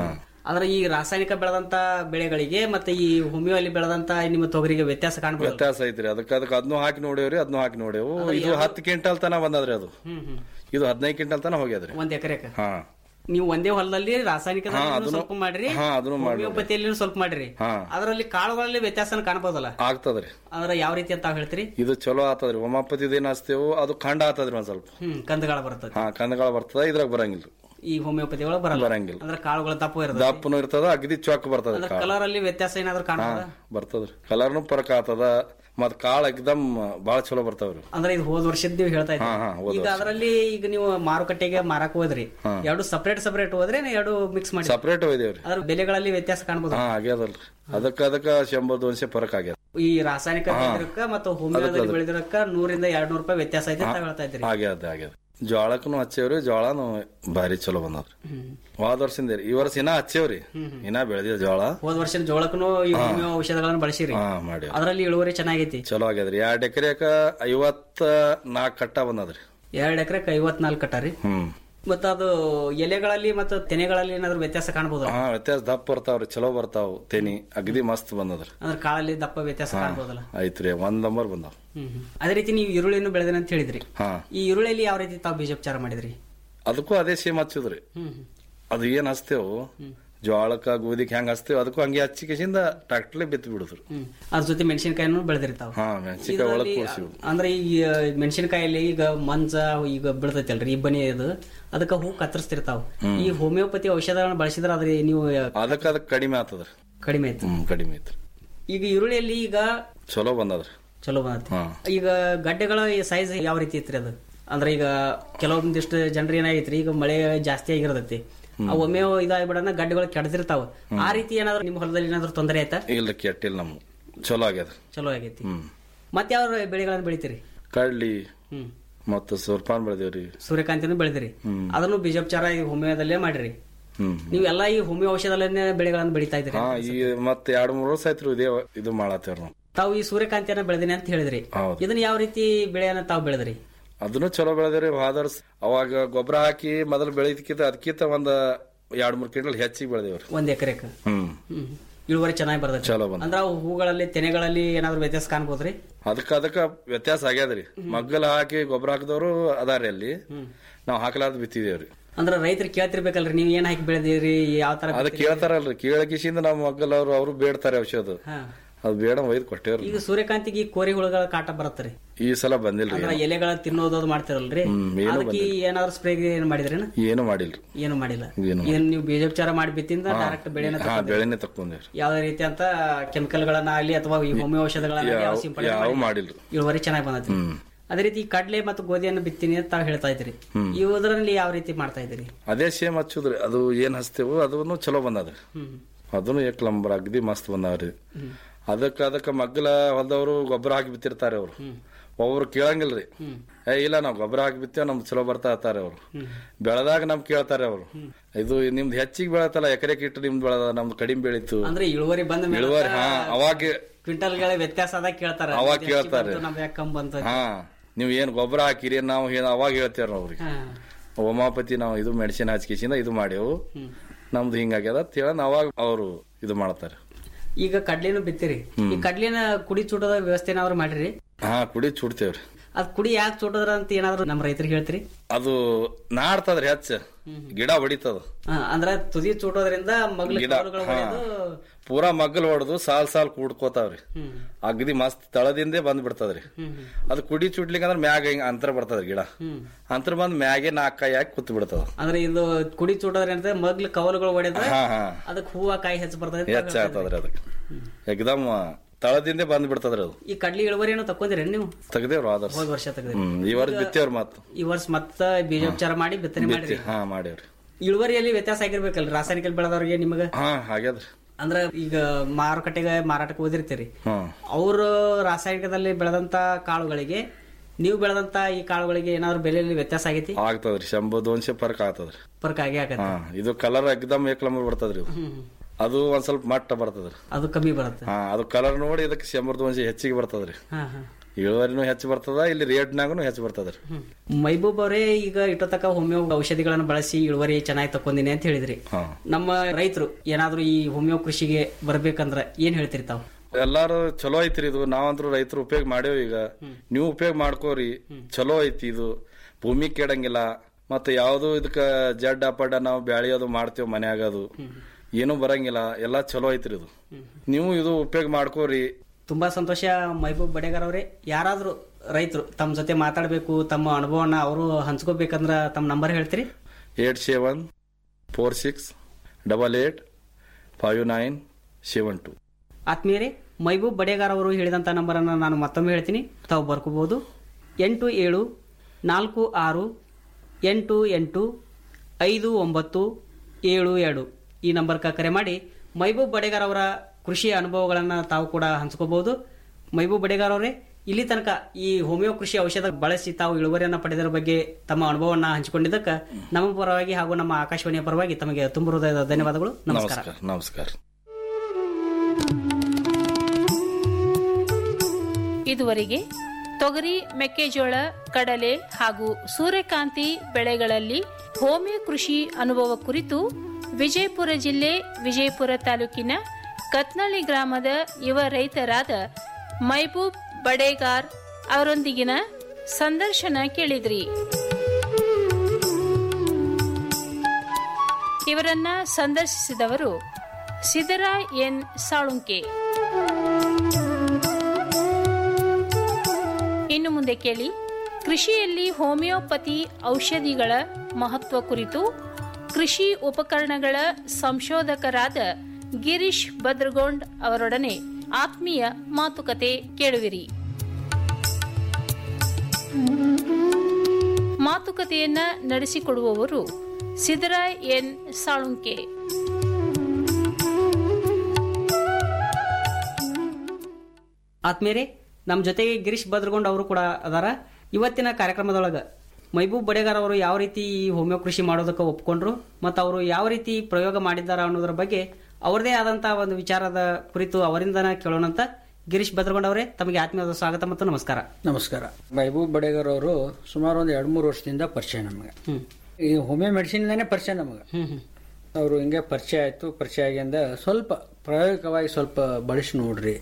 ಆದ್ರೆ ಈ ರಾಸಾಯನಿಕ ಬೆಳೆದಂತ ಬೆಳೆಗಳಿಗೆ ಮತ್ತೆ ಈ ಹೋಮಿಯೋ ಅಲ್ಲಿ ಬೆಳೆದಂತ ನಿಮ್ಮ ತೊಗರಿಗೆ ವ್ಯತ್ಯಾಸ ಕಾಣ್ಬೋದು ವ್ಯತ್ಯಾಸ ಐತ್ರಿ ಅದಕ್ಕೆ ಅದಕ್ಕೆ ಅದನ್ನು ಹಾಕಿ ನೋಡೇವ್ರಿ ಅದನ್ನು ಹಾಕಿ ನೋಡೇವು ಅದ್ರ ಇದು ಎರಡು- ಹತ್ತು ಕ್ವಿಂಟಲ್ ತನ ಬಂದದ್ರಿ ಅದು ಹ್ಮ್ ಹ್ಮ್ ಇದು ಹದಿನೈದು ಕ್ವಿಂಟಲ್ ತನ ಹೋಗ್ಯದ್ರಿ ಒಂದ್ ಎಕರೆಕ ಹಾ ನೀವು ಒಂದೇ ಹೊಲದಲ್ಲಿ ರಾಸಾಯನಿಕ ಹಾ, ಅದನ್ನು- ಸ್ವಲ್ಪ ಮಾಡ್ರಿ ಹಾ, ಅದನ್ನು ಮಾಡ್ರಿ. ಹೋಮಿಯೋಪತಿಯಲ್ಲಿ ಸ್ವಲ್ಪ ಮಾಡ್ರಿ ಹಾ ಅದರಲ್ಲಿ ಕಾಳುಗಳಲ್ಲಿ ವ್ಯತ್ಯಾಸನ ಕಾಣ್ಬೋದಲ್ಲ ಆಗ್ತದ್ರಿ ಅಂದ್ರೆ ಯಾವ ರೀತಿ ಅಂತ ಹೇಳ್ತೀರಿ ಇದು ಚಲೋ ಆತದ್ರಿ ಹೋಮಾಪತಿದ ಏನ್ ಹಚ್ತೇವು ಅದು ಖಂಡ ಆತದ್ರಿ ಒಂದ್ ಸ್ವಲ್ಪ ಹ್ಮ್ ಕಂದಗಾಳ ಬರ್ತದೆ ಹಾ ಕಂದಗಳ ಬರ್ತದ ಇದ್ರಾಗ ಬರಂಗಿಲ್ಲ ಈ ಹೋಮಿಯೋಪತಿ ಒಳಗೆ ಬರಲ್ಲ ಬರಂಗಿಲ್ಲ. ಅಂದ್ರೆ ಕಾಳುಗಳ ದಪ್ಪ ಇರ್ತದೆ ದಪ್ಪನು ಇರ್ತದ ಅಗದಿ ಚೊಕ್ ಬರ್ತದ ಅಂದ್ರೆ ಕಾಳು ಕಲರ್ ಅಲ್ಲಿ ವ್ಯತ್ಯಾಸ ಏನಾದ್ರು ಹಾ ಕಾಣ್ಬೋದ ಬರ್ತದ್ರಿ ಕಲರ್ನು ಫರಕ್ ಆತದ ಮತ್ ಕಾಳು ಎಕ್ದಮ್ ಬಾಳ ಚಲೋ ಬರ್ತಾವ್ರಿ ಅಂದ್ರೆ ಇದು ಹೋದ್ ವರ್ಷದ ನೀವು ಹೇಳ್ತಾ ಹಾ, ಹಾ, ಇದ್ದೀರಿ ಹೋದ್ ಈಗ ವರ್ಷ. ಅದರಲ್ಲಿ ಈಗ ನೀವು ಮಾರುಕಟ್ಟೆಗೆ ಮಾರಕ್ ಹೋದ್ರಿ ಹಾ. ಎರಡು ಸಪರೇಟ್ ಸಪರೇಟ್ ಹೋದ್ರೆ ಎರಡು ಮಿಕ್ಸ್ ಮಾಡಿ ಸಪರೇಟ್ ಒಯ್ದೇವ್ರಿ ಅದ್ರ ಬೆಲೆಗಳಲ್ಲಿ ವ್ಯತ್ಯಾಸ ಕಾಣ್ಬೋದು ಹಾ ಆಗ್ಯದಲ್ರಿ ಅದಕ್ಕ ಅದಕ್ಕ ಶಂಬರ್ ದೋನ್ಸೆ ಫರಕ್ ಆಗ್ಯದ ಈ ರಾಸಾಯನಿಕ ಹಾ. ಬೆಳೆದಿರಕ್ಕ ಮತ್ತು ಹೋಮಿಯೋದಲ್ಲಿ ಅದಕ್ಕೆ- ಬೆಳೆದಿರಕ್ಕ ನೂರಿಂದ ಎರಡ್ ನೂರು ರೂಪಾಯಿ ವ್ಯತ್ಯಾಸ ಐತೆ ಅಂತ ಹೇಳ್ತಾ ಇದ್ರಿ ಆಗ್ಯದ ಆಗ್ಯದ ಜೋಳಕ್ಕನು ಹಚ್ಚೇವ್ರಿ ಜೋಳನು ಭಾರಿ ಚಲೋ ಬಂದವ್ರಿ ಹೋದ ವರ್ಷದಿಂದ ಈ ವರ್ಷ ಇನ್ನ ಹಚ್ಚೇವ್ರಿ ಇನ್ನ ಬೆಳೆದಿವ ಜೋಳ ಹೋದ್ ವರ್ಷ ಜೋಳಕ್ಕೂ ಈ ಹಾ. ಹೋಮಿಯೋ ಔಷಧಗಳನ್ನ ಬಳಸಿರಿ ಹಾ ಮಾಡಿ ಅದರಲ್ಲಿ ಇಳುವರಿ ಚೆನ್ನಾಗೈತಿ ಚಲೋ ಆಗ್ಯದ್ರಿ ಎರಡ್ ಎಕರೆಕ ಐವತ್ತ ನಾಲ್ಕು ಕಟ್ಟ ಬಂದದ್ರಿ ಎರಡ್ ಎಕರೆಕ್ ಐವತ್ನಾಲ್ಕು ಕಟ್ಟಾರಿ ಹ್ಮ್ ಮತ್ತ ಅದು ಎಲೆಗಳಲ್ಲಿ ಮತ್ತು ತೆನೆಗಳಲ್ಲಿ ಏನಾದ್ರು ವ್ಯತ್ಯಾಸ ಕಾಣ್ಬೋದು ಹಾ ವ್ಯತ್ಯಾಸ ದಪ್ಪ ಬರ್ತಾವ್ರಿ ಚಲೋ ಬರ್ತಾವ್ ತೆನಿ ಅಗದಿ ಮಸ್ತ್ ಬಂದದ್ರಿ ಅಂದ್ರೆ ಕಾಳಲ್ಲಿ ದಪ್ಪ ವ್ಯತ್ಯಾಸ ಹಾ ಕಾಣ್ಬೋದಲ್ಲ ಐತ್ರಿ ಒಂದ್ ನಂಬರ್ ಬಂದಾವ್ ಹ್ಮ್ ಹ್ಮ್. ಅದೇ ರೀತಿ ನೀವು ಈರುಳ್ಳಿಯನ್ನು ಬೆಳೆದಿನ ಅಂತ ಹೇಳಿದ್ರಿ ಹಾ ಈ ಈರುಳ್ಳಿಯಲ್ಲಿ ಯಾವ ರೀತಿ ತಾವು ಬೀಜೋಪಚಾರ ಮಾಡಿದ್ರಿ ಅದಕ್ಕೂ ಅದೇ ಸೇಮ್ ಹಚ್ಚುದ್ರಿ ಹ್ಮ್ ಅದು ಏನ್ ಹಚ್ತೇವು ಜೋಳಕ್ಕ ಗೋಧಿಕ್ ಹೆಂಗ್ ಹಚ್ತೇವ್ ಅದಕ್ಕೂ ಹಂಗೆ ಹಚ್ಚಿ ಕಿಸಿಂದ ಟ್ರಾಕ್ಟರ್ಲೆ ಬಿತ್ತು ಬಿಡುದ್ರು ಹ್ಮ್ ಅದ್ರ ಜೊತೆ ಮೆಣಸಿನಕಾಯಿನೂ ಬೆಳೆದಿರ್ತಾವ ಹಾ ಮೆಣಸಿನ್ಕಾಯಿ ಒಳಗ್ ಕೂಡ್ಸಿ ಅಂದ್ರೆ ಈ ಮೆಣಸಿನಕಾಯಲ್ಲಿ ಈಗ ಮಂಜ ಈಗ ಬೀಳ್ತೈತಲ್ರಿ ಇಬ್ಬನಿ ಇದು ಅದಕ್ಕ ಹೂ ಕತ್ತರಿಸ್ತಿರ್ತಾವ ಹ್ಮ್. ಈ ಹೋಮಿಯೋಪತಿ ಔಷಧಗಳನ್ನ ಬಳಸಿದ್ರ ಅದ್ರ ನೀವು ಅದಕ್ಕ ಅದಕ್ಕೆ ಕಡಿಮೆ ಆತದ್ರಿ ಕಡಿಮೆ ಐತಿ ಹ್ಮ್ ಕಡಿಮೆ ಐತ್ರಿ ಈಗ ಈರುಳ್ಳಿಯಲ್ಲಿ ಈಗ ಚಲೋ ಬಂದದ್ರಿ ಚಲೋ ಬಂದೈತಿ ಹಾ ಈಗ ಗಡ್ಡೆಗಳ ಸೈಜ್ ಯಾವ ರೀತಿ ಐತ್ರಿ ಅದು ಅಂದ್ರೆ ಈಗ ಕೆಲವೊಂದಿಷ್ಟು ಜನರು ಏನಾಗೈತ್ರಿ ಈಗ ಮಳೆ ಜಾಸ್ತಿ ಆಗಿರ್ತೈತಿ ಆ ಒಮ್ಮೆ ಇದಾಗ್ಬಿಡನ ಗಡ್ಡೆಗಳು ಕೆಡದಿರ್ತಾವ ಆ ರೀತಿ ಏನಾದ್ರು ನಿಮ್ಮ ಹೊಲದಲ್ಲಿ ಏನಾದ್ರು ತೊಂದರೆ ಆಯ್ತಾ ಇಲ್ಲ ಕೆಟ್ಟಿಲ್ಲ ನಮ್ಗೆ ಚಲೋ ಆಗ್ಯದ ಚಲೋ ಆಗೈತಿ ಹ್ಮ್ ಮತ್ತೆ ಯಾವ ಬೆಳೆಗಳನ್ನ ಬೆಳಿತೀರಿ ಕಡ್ಲಿ ಹ್ಮ್ ಮತ್ತ ಸೂರ್ಪಾನ್ ಬೆಳೆದೇವ್ರಿ ಸೂರ್ಯಕಾಂತಿನೂ ಬೆಳೆದಿರಿ ಹ್ಮ್. ಅದನ್ನು ಬೀಜೋಪಚಾರ ಈ ಹೋಮಿಯೋದಲ್ಲೇ ಮಾಡಿರಿ ಹ್ಮ್ ನೀವೆಲ್ಲ ಈ ಹೋಮಿಯೋ ಔಷಧದಲ್ಲೇ ಬೆಳೆಗಳನ್ನ ಬೆಳಿತಾ ಇದ್ರಿ ಹಾ ಈ ಮತ್ತ ಎರಡ್ ಮೂರ್ ವರ್ಷ ಆಯ್ತು ಇದೇ ಇದು ಮಾಡತ್ತೇವ್ರ ನಾವು ತಾವು ಈ ಸೂರ್ಯಕಾಂತಿಯನ್ನ ಬೆಳೆದಿನಿ ಅಂತ ಹೇಳಿದ್ರಿ ಹೌದು ಇದನ್ನ ಯಾವ ರೀತಿ ಬೆಳೆಯನ್ನ ತಾವು ಬೆಳೆದ್ರಿ ಅದನ್ನು ಚಲೋ ಬೆಳೆದೇವ್ರಿ ಹೋದ ವರ್ಷ ಅವಾಗ ಗೊಬ್ಬರ ಹಾಕಿ ಮೊದಲು ಬೆಳೆದಕ್ಕಿಂತ ಅದಕ್ಕಿಂತ ಒಂದ್ ಎರಡ್ ಮೂರ್ ಕ್ವಿಂಟಲ್ ಹೆಚ್ಚಿಗೆ ಬೆಳೆದೇವ್ರಿ ಒಂದ್ ಎಕರೆಕ್ ಹ್ಮ್ ಹ್ಮ್ ಇಳುವರಿ ಚೆನ್ನಾಗಿ ಬರ್ತೈತಿ ಚಲೋ ಬಂದ ಅಂದ್ರ ಅವು ಹೂಗಳಲ್ಲಿ ತೆನೆಗಳಲ್ಲಿ ಏನಾದ್ರು ವ್ಯತ್ಯಾಸ ಕಾಣ್ಬೋದ್ರಿ ಅದಕ್ಕ ಅದಕ್ಕ ವ್ಯತ್ಯಾಸ ಆಗ್ಯಾದ್ರಿ ಮಗ್ಗಲ್ ಹಾಕಿ ಗೊಬ್ಬರ ಹಾಕಿದವರು ಅದಾರಿ ಅಲ್ಲಿ ನಾವ್ ಹಾಕಲಾರ್ದ ಬಿತ್ತಿದೇವ್ರಿ ಅಂದ್ರ ರೈತರು ಕೇಳ್ತಿರ್ಬೇಕಲ್ರಿ ನೀವ್ ಏನ್ ಹಾಕಿ ಬೆಳೆದಿರಿ ಯಾವ ತರ ಅದ ಕೇಳ್ತಾರಲ್ರಿ ಕೇಳಕಿಸಿಂದ ನಮ್ಮ ಮಗ್ಗಲ್ ಅವ್ರು ಅವರು ಬೇಡ್ತಾರೆ ಔಷಧ ಹಾ. ಅದು ಬೇಡ ಒಯ್ದು ಕೊಟ್ಟೇವ್ರಿ ಈಗ ಸೂರ್ಯಕಾಂತಿಗೆ ಈ ಕೋರಿ ಹುಳುಗಳ ಕಾಟ ಬರುತ್ತ್ರಿ ಈ ಸಲ ಬಂದಿಲ್ರಿ ಅಂದ್ರ ಎಲೆಗಳ ತಿನ್ನೋದು ಅದು ಮಾಡ್ತಿರಲ್ರಿ ಹ್ಮ್, ಏನೂ ಅದಕ್ಕೆ ಏನಾದ್ರು ಸ್ಪ್ರೇ ಏನ್ ಮಾಡಿದ್ರಿ ಏನು ಮಾಡಿಲ್ರಿ ಏನು ಮಾಡಿಲ್ಲ ಏನು ಏನ್ ನೀವು ಬೀಜೋಪಚಾರ ಮಾಡಿ ಬಿತ್ತಿಂದ ಹಾ. ಡೈರೆಕ್ಟ್ ಬೆಳೆನ ಹಾ ಬೆಳೆನೆ ತಕೊಂಡೇವ್ರಿ ಯಾವ್ದೇ ರೀತಿ ಅಂತ ಕೆಮಿಕಲ್ಗಳನ್ನ ಆಗ್ಲಿ ಅಥವಾ ಈ ಹೋಮಿಯೋ ಔಷಧಗಳನ್ನ ಯಾವ ಯಾವ ಸಿಂಪಡಣೆ ಯಾವ ಮಾಡಿಲ್ಲ. ಮಾಡಿಲ್ರಿ ಇಳುವರಿ ಚೆನ್ನಾಗಿ ಬಂದೈತಿ ಹ್ಮ್ ಅದೇ ರೀತಿ ಈ ಕಡ್ಲೆ ಮತ್ತು ಗೋಧಿಯನ್ನು ಬಿತ್ತೀನಿ ಅಂತ ತಾವು ಹೇಳ್ತಾ ಇದ್ರಿ ಹ್ಮ್. ಇವುದರಲ್ಲಿ ಯಾವ ರೀತಿ ಮಾಡ್ತಾ ಇದ್ದೀರಿ ಅದೇ ಸೇಮ್ ಹಚ್ಚುದ್ರಿ ಅದು ಏನ್ ಹಚ್ತೇವು ಅದನ್ನು ಚಲೋ ಬಂದದ್ರಿ ಹ್ಮ್ ಅದನ್ನು ಏಕ್ ನಂಬರ್ ಅಗದಿ ಮಸ್ತ್ ಬಂದಾವ್ರಿ ಹ್ಮ್. ಅದಕ್ಕ ಅದಕ್ಕ ಮಗ್ಗಲ ಹೊಲದವರು ಗೊಬ್ಬರ ಹಾಕಿ ಬಿತ್ತಿರ್ತಾರೆ ಅವ್ರು ಒಬ್ರು ಕೇಳಂಗಿಲ್ರಿ ಏ ಇಲ್ಲ ನಾವ್ ಗೊಬ್ಬರ ಹಾಕಿ ಬಿತ್ತೇವ್ ನಮ್ದು ಚಲೋ ಬರ್ತಾ ಇರ್ತಾರೆ ಅವ್ರು ಬೆಳೆದಾಗ ನಮ್ ಕೇಳ್ತಾರೆ ಅವ್ರು ಇದು ನಿಮ್ದು ಹೆಚ್ಚಿಗೆ ಬೆಳತಲ್ಲ ಎಕರೆ ಇಟ್ಟು ನಿಮ್ದು ಬೆಳೆದ ನಮ್ದು ಕಡಿಮೆ ಬೆಳೀತು ಅಂದ್ರೆ ಇಳುವರಿ ಬಂದ ಮೇಲೆ ಇಳುವರಿ ಹಾ ಅವಾಗ ಕ್ವಿಂಟಲ್ಗಳ ವ್ಯತ್ಯಾಸ ಆದಾಗ ಕೇಳ್ತಾರ ಅವಾಗ ನಮ್ದು ಹೆಚ್ಚಿಗೆ ಕೇಳ್ತಾರೆ. ಬಂತು, ನಮ್ದು ಯಾಕೆ ಕಮ್ಮಿ ಬಂತು ಹಾ ನೀವ್ ಏನ್ ಗೊಬ್ಬರ ಹಾಕಿರಿ ನಾವು ಏನ್ ಅವಾಗ ಹೇಳ್ತೇವ್ರ ಅವ್ರಿಗೆ ಹಾ. ಹೋಮಾಪತಿ ನಾವು ಇದು ಮೆಡಿಸಿನ್ ಹಚ್ಕಿಸಿಂದ ಇದು ಮಾಡ್ಯವು ನಮ್ದು ಹಿಂಗಾಗ್ಯದ ಅಂತ ಹೇಳ ಅವಾಗ ಅವರು ಇದು ಮಾಡ್ತಾರೆ ಈಗ ಕಡ್ಲಿನೂ ಬಿತ್ತಿರಿ ಹ್ಮ್. ಈ ಕಡ್ಲಿನ ಕುಡಿ ಚೂಟದ ವ್ಯವಸ್ಥೆ ಏನಾದ್ರು ಮಾಡಿರಿ ಹಾ ಕುಡಿ ಚುಡ್ತೇವ್ರಿ ಅದ್ ಕುಡಿ ಯಾಕೆ ಚೂಟದ್ರ ಅಂತ ಏನಾದ್ರು ನಮ್ಮ ರೈತರಿಗೆ ಹೇಳ್ತೀರಿ ಅದು ನಾಡ್ತದ್ರಿ ಹೆಚ್ಚ ಗಿಡ ಹೊಡಿತದ ಹಾ, ಅಂದ್ರ ತುದಿ ಚೂಟೋದ್ರಿಂದ ಮಗ್ಲ ಗಿಡ ಕಾಳುಗಳು ಹಾ. ಹೊಡೆದು ಪೂರಾ ಮಗ್ಗಲ್ ಹೊಡೆದು ಸಾಲ್ ಸಾಲ್ ಕೂಡ್ಕೋತಾವ್ರಿ ಹ್ಮ್. ಅಗದಿ ಮಸ್ತ್ ತಳದಿಂದೇ ಬಂದ್ ಬಿಡ್ತದ್ರಿ ಹ್ಮ್. ಅದು ಕುಡಿ ಚುಟ್ಲಿಕ್ಕೆ ಅಂದ್ರೆ ಮ್ಯಾಗ ಹಿಂಗ ಅಂತರ ಬರ್ತದ್ರಿ ಗಿಡ ಹ್ಮ್. ಅಂತರ ಬಂದ್ ಮ್ಯಾಗೆ ನಾಲ್ಕು ಕಾಯಿ ಹಾಕಿ ಕೂತ್ ಬಿಡ್ತದ ಅಂದ್ರೆ ಇದು ಕುಡಿ ಚೂಟೋದ್ರಿಂದ ಮಗ್ಲ ಕವಲುಗಳು ಹೊಡೆದ ಹಾ ಹಾ ಅದಕ್ಕೆ ಹೂವ ಕಾಯಿ ಹೆಚ್ಚು ಬರ್ತದೆ ಹೆಚ್ಚ ಆಗ್ತದ್ರಿ ಅದಕ್ಕೆ ಎಕ್ದಮ್ ತಳದಿಂದೇ ಬಂದ್ ಬಿಡ್ತದ್ರಿ ಅದು ಈ ಕಡ್ಲಿ ಇಳುವರಿಯನ್ನು ತಕ್ಕೊಂದಿರಿ ನೀವು ತೆಗ್ದೇವ್ರು ಆದರ್ಶ ಹೋದ್ ವರ್ಷ ತೆಗ್ದಿರಿ ಹ್ಮ್ ಈ ವರ್ಷ ಬಿತ್ತೇವ್ರಿ ಮತ್ತ ಈ ವರ್ಷ ಮತ್ತ ಬೀಜೋಪಚಾರ ಮಾಡಿ ಬಿತ್ತನೆ ಬಿತ್ತಿ ಮಾಡಿರಿ ಹಾ ಮಾಡೇವ್ರಿ ಇಳುವರಿಯಲ್ಲಿ ವ್ಯತ್ಯಾಸ ಆಗಿರ್ಬೇಕಲ್ರಿ ರಾಸಾಯನಿಕ ಬೆಳೆದವ್ರಿಗೆ ನಿಮಗ ಹಾ ಹಾಗ್ಯದ್ರಿ ಅಂದ್ರ ಈಗ ಮಾರುಕಟ್ಟೆಗೆ ಮಾರಾಟಕ್ಕೆ ಓದಿರ್ತೀರಿ ಹ್ಮ್ ಅವರು ರಾಸಾಯನಿಕದಲ್ಲಿ ಬೆಳೆದಂತ ಕಾಳುಗಳಿಗೆ ನೀವು ಬೆಳೆದಂತ ಈ ಕಾಳುಗಳಿಗೆ ಏನಾದ್ರು ಬೆಲೆಯಲ್ಲಿ ವ್ಯತ್ಯಾಸ ಆಗೈತಿ ಆಗ್ತದ್ರಿ ಶಂಭು ದೋನ್ಶೆ ಫರ್ಕ್ ಆಗ್ತದ್ರಿ ಫರ್ಕ್ ಆಗೇ ಆಗತ್ತೆ ಹಾ ಇದು ಕಲರ್ ಎಕ್ದಮ್ ಏಕ್ ನಂಬರ್ ಬರ್ತದ್ರಿ ಇದು. ಹ್ಮ್. ಅದು ಒಂದ್ ಸ್ವಲ್ಪ ಮಟ್ಟ ಬರ್ತದ್ರಿ ಅದು ಕಮ್ಮಿ ಬರುತ್ತೆ ಹಾ ಅದು ಕಲರ್ ನೋಡಿ ಇದಕ್ಕೆ ಶಂಬರ್ ದೋನ್ಶೆ ಹೆಚ್ಚಿಗೆ ಬರ್ತದ್ರಿ ಹಾ ಹಾ ಇಳುವರಿನೂ ಹೆಚ್ಚು ಬರ್ತದ ಇಲ್ಲಿ ರೇಟ್ನಾಗೂ ಹೆಚ್ಚು ಬರ್ತದ್ರಿ ಮೈಬೂಬ್ ಅವರೇ ಈಗ ಇಟ್ಟತಕ್ಕ ಹೋಮಿಯೋ ಔಷಧಿಗಳನ್ನು ಬಳಸಿ ಇಳುವರಿ ಚೆನ್ನಾಗಿ ತಕೊಂಡಿನಿ ಅಂತ ಹೇಳಿದ್ರಿ ಹಾ ನಮ್ಮ ರೈತರು ಏನಾದ್ರೂ ಈ ಹೋಮಿಯೋ ಕೃಷಿಗೆ ಬರ್ಬೇಕಂದ್ರ ಏನ್ ಹೇಳ್ತೀರಿ ತಾವು ಎಲ್ಲಾರು ಚಲೋ ಐತ್ರಿ ಇದು ನಾವಂತ್ರು ರೈತರು ಉಪಯೋಗ ಮಾಡೇವ್ ಈಗ ನೀವು ಉಪಯೋಗ ಮಾಡ್ಕೋರಿ ಚಲೋ ಐತಿ ಇದು ಭೂಮಿ ಕೆಡಂಗಿಲ್ಲ ಮತ್ತೆ ಯಾವ್ದು ಇದಕ್ಕ ಜಡ್ ಅಪಡ ನಾವು ಬ್ಯಾಳಿ ಅದು ಮಾಡ್ತೇವ್ ಮನ್ಯಾಗ ಅದು ಏನು ಬರಂಗಿಲ್ಲ ಎಲ್ಲಾ ಚಲೋ ಐತ್ರಿ ಇದು ನೀವು ಇದು ಉಪಯೋಗ ಮಾಡ್ಕೋರಿ ತುಂಬಾ ಸಂತೋಷ ಮೈಬೂಬ್ ಬಡೇಗರ್ ಅವರೇ ಯಾರಾದ್ರೂ ರೈತರು ತಮ್ಮ ಜೊತೆ ಮಾತಾಡಬೇಕು ತಮ್ಮ ಅನುಭವನ ಅವರು ಹಂಚ್ಕೋಬೇಕಂದ್ರ ತಮ್ಮ ನಂಬರ್ ಹೇಳ್ತೀರಿ eight seven four six double eight five nine seven two ಆತ್ಮೀಯರೇ ಮೈಬೂಬ್ ಬಡೇಗಾರ್ ಅವರು ಹೇಳಿದಂತ ನಂಬರ್ ಅನ್ನ ನಾನು ಮತ್ತೊಮ್ಮೆ ಹೇಳ್ತೀನಿ ತಾವು ಬರ್ಕೋಬಹುದು ಎಂಟು ಏಳು ನಾಲ್ಕು ಆರು ಎಂಟು ಎಂಟು ಐದು ಒಂಬತ್ತು ಏಳು ಎರಡು ಈ ನಂಬರ್ಗೆ ಕರೆ ಮಾಡಿ ಮೈಬೂಬ್ ಬಡೇಗಾರ್ ಅವರ ಕೃಷಿ ಅನುಭವಗಳನ್ನು ತಾವು ಕೂಡ ಹಂಚ್ಕೋಬಹುದು ಮೈಬೂಬ್ ಬಡೇಗಾರ್ ಅವರೇ ಇಲ್ಲಿ ತನಕ ಈ ಹೋಮಿಯೋ ಕೃಷಿ ಔಷಧ ಬಳಸಿ ತಾವು ಇಳುವರಿಯನ್ನು ಪಡೆದರ ಬಗ್ಗೆ ತಮ್ಮ ಅನುಭವವನ್ನು ಹಂಚಿಕೊಂಡಿದ್ದಕ್ಕೆ ನಮ್ಮ ಪರವಾಗಿ ಹಾಗೂ ನಮ್ಮ ಆಕಾಶವಾಣಿಯ ಪರವಾಗಿ ತಮಗೆ ತುಂಬ ಹೃದಯದ ಧನ್ಯವಾದಗಳು ನಮಸ್ಕಾರ ನಮಸ್ಕಾರ ನಮಸ್ಕಾರ ಇದುವರೆಗೆ ತೊಗರಿ ಮೆಕ್ಕೆಜೋಳ ಕಡಲೆ ಹಾಗೂ ಸೂರ್ಯಕಾಂತಿ ಬೆಳೆಗಳಲ್ಲಿ ಹೋಮಿಯೋ ಕೃಷಿ ಅನುಭವ ಕುರಿತು ವಿಜಯಪುರ ಜಿಲ್ಲೆ ವಿಜಯಪುರ ತಾಲೂಕಿನ ಕತ್ನಳ್ಳಿ ಗ್ರಾಮದ ಯುವ ರೈತರಾದ ಮೈಬೂಬ್ ಬಡೇಗಾರ್ ಅವರೊಂದಿಗಿನ ಸಂದರ್ಶನ ಕೇಳಿದ್ರಿ ಇವರನ್ನ ಸಂದರ್ಶಿಸಿದವರು ಸಿದ್ದರಾಯ್ ಎನ್ ಸಾಳುಂಕೆ ಇನ್ನು ಮುಂದೆ ಕೇಳಿ ಕೃಷಿಯಲ್ಲಿ ಹೋಮಿಯೋಪತಿ ಔಷಧಿಗಳ ಮಹತ್ವ ಕುರಿತು ಕೃಷಿ ಉಪಕರಣಗಳ ಸಂಶೋಧಕರಾದ ಗಿರೀಶ್ ಭದ್ರಗೊಂಡ್ ಅವರೊಡನೆ ಆತ್ಮೀಯ ಮಾತುಕತೆ ಕೇಳುವಿರಿ ಮಾತುಕತೆಯನ್ನ ನಡೆಸಿಕೊಡುವವರು ಸಿದ್ದರಾಯ್ ಎನ್ ಸಾಳುಂಕೆ ಆತ್ಮೀಯರೇ ನಮ್ಮ ಜೊತೆಗೆ ಗಿರೀಶ್ ಭದ್ರಗೊಂಡ್ ಅವರು ಕೂಡ ಅದಾರ ಇವತ್ತಿನ ಕಾರ್ಯಕ್ರಮದೊಳಗ ಮೈಬೂಬ್ ಬಡೇಗಾರ್ ಅವರು ಯಾವ ರೀತಿ ಈ ಹೋಮಿಯೋ ಕೃಷಿ ಮಾಡೋದಕ್ಕೆ ಒಪ್ಕೊಂಡ್ರು ಮತ್ತು ಅವರು ಯಾವ ರೀತಿ ಪ್ರಯೋಗ ಮಾಡಿದ್ದಾರ ಅನ್ನೋದ್ರ ಬಗ್ಗೆ ಅವರದೇ ಆದಂತಹ ಒಂದು ವಿಚಾರದ ಕುರಿತು ಅವರಿಂದನ ಕೇಳೋಣಂತ ಗಿರೀಶ್ ಭದ್ರಗೊಂಡ್ ಅವರೇ ತಮಗೆ ಆತ್ಮೀಯವಾದ ಸ್ವಾಗತ ಮತ್ತು ನಮಸ್ಕಾರ ನಮಸ್ಕಾರ ಮೈಬೂಬ್ ಬಡೇಗರ್ ಅವರು ಸುಮಾರು ಒಂದು ಎರಡು ಮೂರು ವರ್ಷದಿಂದ ಪರಿಚಯ ನಮಗೆ ಈ ಹೋಮಿಯೋ ಮೆಡಿಸಿನ್ದಾನೆ ಪರಿಚಯ ನಮಗೆ ಅವರು ಹಿಂಗೆ ಪರಿಚಯ ಆಯ್ತು ಪರಿಚಯ ಆಗಿಂದ ಸ್ವಲ್ಪ ಪ್ರಾಯೋಗಿಕವಾಗಿ ಸ್ವಲ್ಪ ಬಳಸಿ ನೋಡ್ರಿ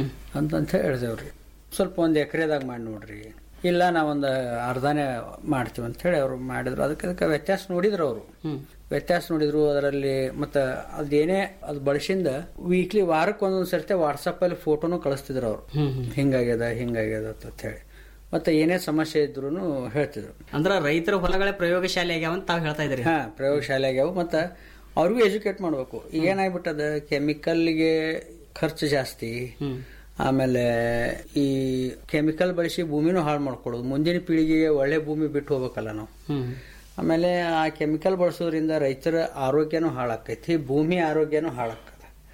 ಅಂತಂತ ಹೇಳಿದೆವ್ರಿ ಸ್ವಲ್ಪ ಒಂದು ಎಕರೆದಾಗ ಮಾಡಿ ನೋಡ್ರಿ ಇಲ್ಲ ನಾವೊಂದು ಅರ್ಧನೇ ಮಾಡ್ತೀವಿ ಅಂತ ಹೇಳಿ ಅವರು ಮಾಡಿದ್ರು ಅದಕ್ಕೆ ಅದಕ್ಕೆ ವ್ಯತ್ಯಾಸ ನೋಡಿದ್ರು ಅವರು ವ್ಯತ್ಯಾಸ ನೋಡಿದ್ರು ಅದರಲ್ಲಿ ಮತ್ತೆ ಅದೇನೇ ಅದು ಬಳಸಿಂದ ವೀಕ್ಲಿ ವಾರಕ್ಕೆ ಒಂದೊಂದು ಸರ್ತಿ ವಾಟ್ಸಪ್ ಅಲ್ಲಿ ಫೋಟೋನು ಕಳಿಸ್ತಿದ್ರು ಅವರು ಹಿಂಗಾಗ್ಯದ ಹಿಂಗಾಗ್ಯದ ಅಂತ ಹೇಳಿ ಮತ್ತೆ ಏನೇ ಸಮಸ್ಯೆ ಇದ್ರು ಹೇಳ್ತಿದ್ರು ಅಂದ್ರ ರೈತರ ಹೊಲಗಳ ಪ್ರಯೋಗಶಾಲೆ ಆಗ್ಯಾವ ಅಂತ ತಾವು ಹೇಳ್ತಾ ಇದ್ರಿ ಹಾ ಪ್ರಯೋಗಶಾಲೆ ಆಗ್ಯಾವ ಮತ್ತೆ ಅವ್ರಿಗೂ ಎಜುಕೇಟ್ ಮಾಡ್ಬೇಕು ಈಗ ಏನಾಗ್ಬಿಟ್ಟದ ಕೆಮಿಕಲ್ಗೆ ಖರ್ಚು ಜಾಸ್ತಿ ಆಮೇಲೆ ಈ ಕೆಮಿಕಲ್ ಬಳಸಿ ಭೂಮಿನೂ ಹಾಳು ಮಾಡ್ಕೊಳ್ಳೋದು ಮುಂದಿನ ಪೀಳಿಗೆಗೆ ಒಳ್ಳೆ ಭೂಮಿ ಬಿಟ್ಟು ಹೋಗ್ಬೇಕಲ್ಲ ನಾವು ಆಮೇಲೆ ಆ ಕೆಮಿಕಲ್ ಬಳಸೋದ್ರಿಂದ ರೈತರ ಆರೋಗ್ಯನೂ ಹಾಳಾಕೈತಿ ಭೂಮಿ ಆರೋಗ್ಯನೂ ಹಾಳಾಕದ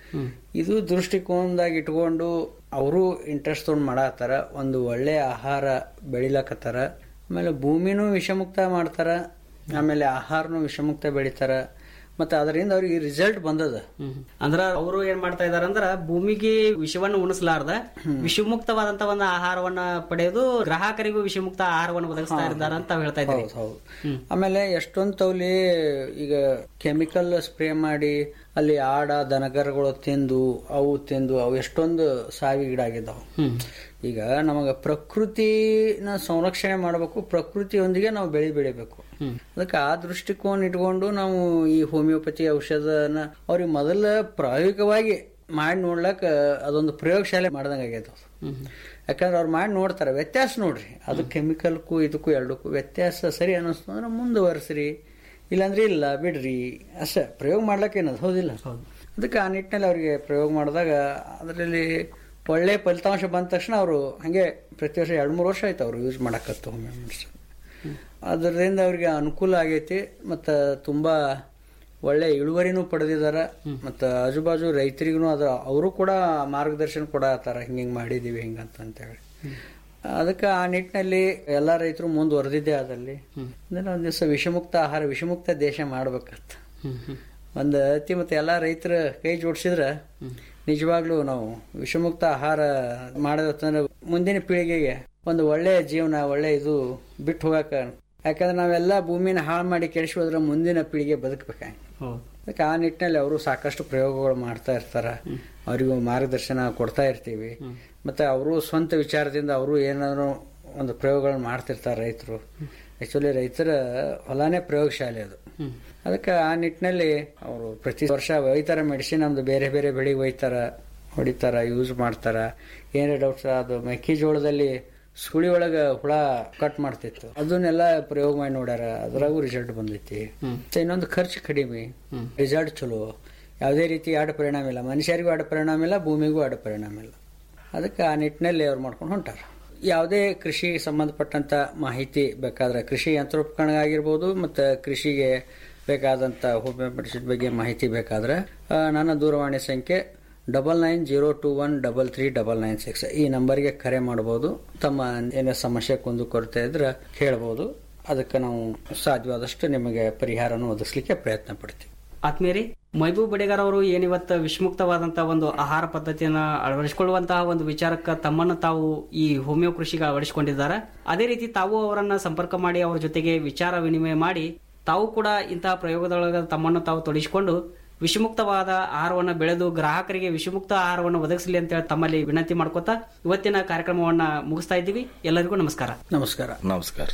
ಇದು ದೃಷ್ಟಿಕೋನದಾಗ ಇಟ್ಕೊಂಡು ಅವರು ಇಂಟ್ರೆಸ್ಟ್ ತೊಗೊಂಡು ಮಾಡತ್ತಾರ ಒಂದು ಒಳ್ಳೆ ಆಹಾರ ಬೆಳಿಲಕತ್ತಾರ ಆಮೇಲೆ ಭೂಮಿನೂ ವಿಷಮುಕ್ತ ಮಾಡ್ತಾರ ಆಮೇಲೆ ಆಹಾರನು ವಿಷಮುಕ್ತ ಬೆಳಿತಾರ ಮತ್ತೆ ಅದರಿಂದ ಅವ್ರಿಗೆ ರಿಸಲ್ಟ್ ಬಂದದ ಅಂದ್ರ ಅವರು ಏನ್ ಮಾಡ್ತಾ ಇದಾರ ಅಂದ್ರ ಭೂಮಿಗೆ ವಿಷವನ್ನು ಉಣಿಸಲಾರ್ದ ವಿಷಮುಕ್ತವಾದಂತ ಒಂದು ಆಹಾರವನ್ನ ಪಡೆಯೋದು ಗ್ರಾಹಕರಿಗೂ ವಿಷಮುಕ್ತ ಆಹಾರವನ್ನು ಒದಗಿಸ್ತಾ ಇದ್ದಾರೆ ಅಂತ ತಾವು ಹೇಳ್ತಾ ಇದ್ದೀರಿ ಹೌದು ಹೌದು ಆಮೇಲೆ ಎಷ್ಟೊಂದ್ ತೌಲಿ ಈಗ ಕೆಮಿಕಲ್ ಸ್ಪ್ರೇ ಮಾಡಿ ಅಲ್ಲಿ ಆಡ ದನಗರಗಳು ತಿಂದು ಅವು ತಿಂದು ಅವು ಎಷ್ಟೊಂದು ಸಾವಿಗೀಡಾಗಿದ್ದಾವೆ ಈಗ ನಮಗ ಪ್ರಕೃತಿನ ಸಂರಕ್ಷಣೆ ಮಾಡಬೇಕು ಪ್ರಕೃತಿಯೊಂದಿಗೆ ನಾವು ಬೆಳೆ ಬೆಳಿಬೇಕು ಅದಕ್ಕೆ ಆ ದೃಷ್ಟಿಕೋನ ಇಟ್ಕೊಂಡು ನಾವು ಈ ಹೋಮಿಯೋಪತಿ ಔಷಧನ ಅವ್ರಿಗೆ ಮೊದಲ ಪ್ರಾಯೋಗಿಕವಾಗಿ ಮಾಡಿ ನೋಡ್ಲಕ್ಕ ಅದೊಂದು ಪ್ರಯೋಗಶಾಲೆ ಮಾಡ್ದಂಗೆ ಆಗೈತೆ ಅದು ಯಾಕಂದ್ರೆ ಅವ್ರು ಮಾಡಿ ನೋಡ್ತಾರೆ ವ್ಯತ್ಯಾಸ ನೋಡ್ರಿ ಅದು ಕೆಮಿಕಲ್ಗೂ ಇದಕ್ಕೂ ಎರಡಕ್ಕೂ ವ್ಯತ್ಯಾಸ ಸರಿ ಅನ್ನಿಸ್ತು ಅಂದ್ರೆ ಮುಂದುವರ್ಸ್ರಿ ಇಲ್ಲಾಂದ್ರೆ ಇಲ್ಲ ಬಿಡ್ರಿ ಅಷ್ಟೇ ಪ್ರಯೋಗ ಮಾಡ್ಲಿಕ್ಕೆ ಏನದು ಹೌದಿಲ್ಲ ಅದಕ್ಕೆ ಆ ನಿಟ್ಟಿನಲ್ಲಿ ಅವ್ರಿಗೆ ಪ್ರಯೋಗ ಮಾಡಿದಾಗ ಅದರಲ್ಲಿ ಒಳ್ಳೆ ಫಲಿತಾಂಶ ಬಂದ ತಕ್ಷಣ ಅವರು ಹಂಗೆ ಪ್ರತಿ ವರ್ಷ ಎರಡು ಮೂರು ವರ್ಷ ಆಯ್ತು ಅವರು ಯೂಸ್ ಮಾಡಕತ್ತು ಹೋಮಿಯೋ ಮೆಡಿಸಿನ್ ಅದರಿಂದ ಅವ್ರಿಗೆ ಅನುಕೂಲ ಆಗೈತಿ ಮತ್ತು ತುಂಬ ಒಳ್ಳೆ ಇಳುವರಿನೂ ಪಡೆದಿದ್ದಾರೆ ಮತ್ತು ಆಜುಬಾಜು ರೈತರಿಗೂ ಅದ ಅವರು ಕೂಡ ಮಾರ್ಗದರ್ಶನ ಕೊಡತ್ತಾರ ಹಿಂಗೆ ಹಿಂಗೆ ಮಾಡಿದೀವಿ ಹಿಂಗಂತ ಅಂತೇಳಿ ಅದಕ್ಕೆ ಆ ನಿಟ್ಟಿನಲ್ಲಿ ಎಲ್ಲ ರೈತರು ಮುಂದುವರೆದಿದ್ದೆ ಅದಲ್ಲಿ ಅಂದ್ರೆ ಒಂದ್ ದಿವಸ ವಿಷಮುಕ್ತ ಆಹಾರ ವಿಷಮುಕ್ತ ದೇಶ ಮಾಡ್ಬೇಕಂತ ಒಂದು ಅತಿ ಮತ್ತೆ ಎಲ್ಲ ರೈತರ ಕೈ ಜೋಡಿಸಿದ್ರ ನಿಜವಾಗ್ಲೂ ನಾವು ವಿಷಮುಕ್ತ ಆಹಾರ ಮಾಡೋದಂದ್ರೆ ಮುಂದಿನ ಪೀಳಿಗೆಗೆ ಒಂದು ಒಳ್ಳೆ ಜೀವನ ಒಳ್ಳೆ ಇದು ಬಿಟ್ಟು ಹೋಗಕ ಯಾಕಂದ್ರೆ ನಾವೆಲ್ಲ ಭೂಮಿನ ಹಾಳು ಮಾಡಿ ಕೆಡಿಸಿ ಹೋದ್ರೆ ಮುಂದಿನ ಪೀಳಿಗೆ ಬದುಕಬೇಕ ಅದಕ್ಕೆ ಆ ನಿಟ್ಟಿನಲ್ಲಿ ಅವರು ಸಾಕಷ್ಟು ಪ್ರಯೋಗಗಳು ಮಾಡ್ತಾ ಇರ್ತಾರ ಅವರಿಗೂ ಮಾರ್ಗದರ್ಶನ ಕೊಡ್ತಾ ಇರ್ತೀವಿ ಮತ್ತೆ ಅವರು ಸ್ವಂತ ವಿಚಾರದಿಂದ ಅವರು ಏನಾದ್ರು ಒಂದು ಪ್ರಯೋಗಗಳನ್ನ ಮಾಡ್ತಿರ್ತಾರೆ ರೈತರು ಆಕ್ಚುಲಿ ರೈತರ ಹೊಲಾನೇ ಪ್ರಯೋಗಶಾಲೆ ಅದು ಅದಕ್ಕೆ ಆ ನಿಟ್ಟಿನಲ್ಲಿ ಅವರು ಪ್ರತಿ ವರ್ಷ ಒಯ್ತಾರ ಮೆಡಿಸಿನ್ ನಮ್ದು ಬೇರೆ ಬೇರೆ ಬೆಳೆಗೆ ಒಯ್ತಾರ ಹೊಡಿತಾರ ಯೂಸ್ ಮಾಡ್ತಾರ ಏನೇ ಡೌಟ್ಸ್ ಅದು ಮೆಕ್ಕೆಜೋಳದಲ್ಲಿ ಸುಳಿ ಒಳಗ ಹುಳ ಕಟ್ ಮಾಡ್ತಿತ್ತು ಅದನ್ನೆಲ್ಲ ಪ್ರಯೋಗ ಮಾಡಿ ನೋಡ್ಯಾರ ಅದ್ರಾಗೂ ರಿಸಲ್ಟ್ ಬಂದೈತಿ ಮತ್ತೆ ಇನ್ನೊಂದು ಖರ್ಚು ಕಡಿಮೆ ರಿಸಲ್ಟ್ ಚಲೋ ಯಾವುದೇ ರೀತಿ ಅಡ್ಡ ಪರಿಣಾಮ ಇಲ್ಲ ಮನುಷ್ಯರಿಗೂ ಅಡ್ಡ ಪರಿಣಾಮ ಇಲ್ಲ ಭೂಮಿಗೂ ಅಡ್ಡ ಪರಿಣಾಮ ಇಲ್ಲ ಅದಕ್ಕೆ ಆ ನಿಟ್ಟಿನಲ್ಲಿ ಅವ್ರು ಮಾಡ್ಕೊಂಡು ಹೊಂಟಾರ ಯಾವುದೇ ಕೃಷಿ ಸಂಬಂಧಪಟ್ಟಂತ ಮಾಹಿತಿ ಬೇಕಾದ್ರೆ ಕೃಷಿ ಯಂತ್ರೋಪಕರಣ ಆಗಿರ್ಬೋದು ಮತ್ತು ಕೃಷಿಗೆ ಬೇಕಾದಂಥ ಹೋಮಿಯೋ ಮೆಡಿಸಿನ್ ಬಗ್ಗೆ ಮಾಹಿತಿ ಬೇಕಾದ್ರೆ ಆ, ನನ್ನ ದೂರವಾಣಿ ಸಂಖ್ಯೆ double nine zero two one double three double nine six ಈ ನಂಬರ್ಗೆ ಕರೆ ಮಾಡಬಹುದು ತಮ್ಮ ಏನೇ ಸಮಸ್ಯೆ ಕುಂದು ಕೊರತೆ ಇದ್ರೆ ಹೇಳ್ಬೋದು ಅದಕ್ಕೆ ನಾವು ಸಾಧ್ಯವಾದಷ್ಟು ನಿಮಗೆ ಪರಿಹಾರನ ಒದಗಿಸ್ಲಿಕ್ಕೆ ಪ್ರಯತ್ನ ಪಡ್ತೀವಿ ಆತ್ಮೀಯರಿ ಮೈಬೂಬ್ ಬಡಿಗಾರ್ ಅವರು ಏನಿವತ್ತು ವಿಷಮುಕ್ತವಾದಂತಹ ಒಂದು ಆಹಾರ ಪದ್ಧತಿಯನ್ನ ಅಳವಡಿಸಿಕೊಳ್ಳುವಂತಹ ಒಂದು ವಿಚಾರಕ್ಕೆ ತಮ್ಮನ್ನು ತಾವು ಈ ಹೋಮಿಯೋ ಕೃಷಿಗೆ ಅಳವಡಿಸಿಕೊಂಡಿದ್ದಾರೆ ಅದೇ ರೀತಿ ತಾವು ಅವರನ್ನ ಸಂಪರ್ಕ ಮಾಡಿ ಅವರ ಜೊತೆಗೆ ವಿಚಾರ ವಿನಿಮಯ ಮಾಡಿ ತಾವು ಕೂಡ ಇಂತಹ ಪ್ರಯೋಗದೊಳಗೆ ತಮ್ಮನ್ನು ತಾವು ತೊಡಗಿಸಿಕೊಂಡು ವಿಷಮುಕ್ತವಾದ ಆಹಾರವನ್ನು ಬೆಳೆದು ಗ್ರಾಹಕರಿಗೆ ವಿಷಮುಕ್ತ ಆಹಾರವನ್ನು ಒದಗಿಸಲಿ ಅಂತ ಹೇಳಿ ತಮ್ಮಲ್ಲಿ ವಿನಂತಿ ಮಾಡ್ಕೋತಾ ಇವತ್ತಿನ ಕಾರ್ಯಕ್ರಮವನ್ನ ಮುಗಿಸ್ತಾ ಇದ್ದೀವಿ ಎಲ್ಲರಿಗೂ ನಮಸ್ಕಾರ ನಮಸ್ಕಾರ ನಮಸ್ಕಾರ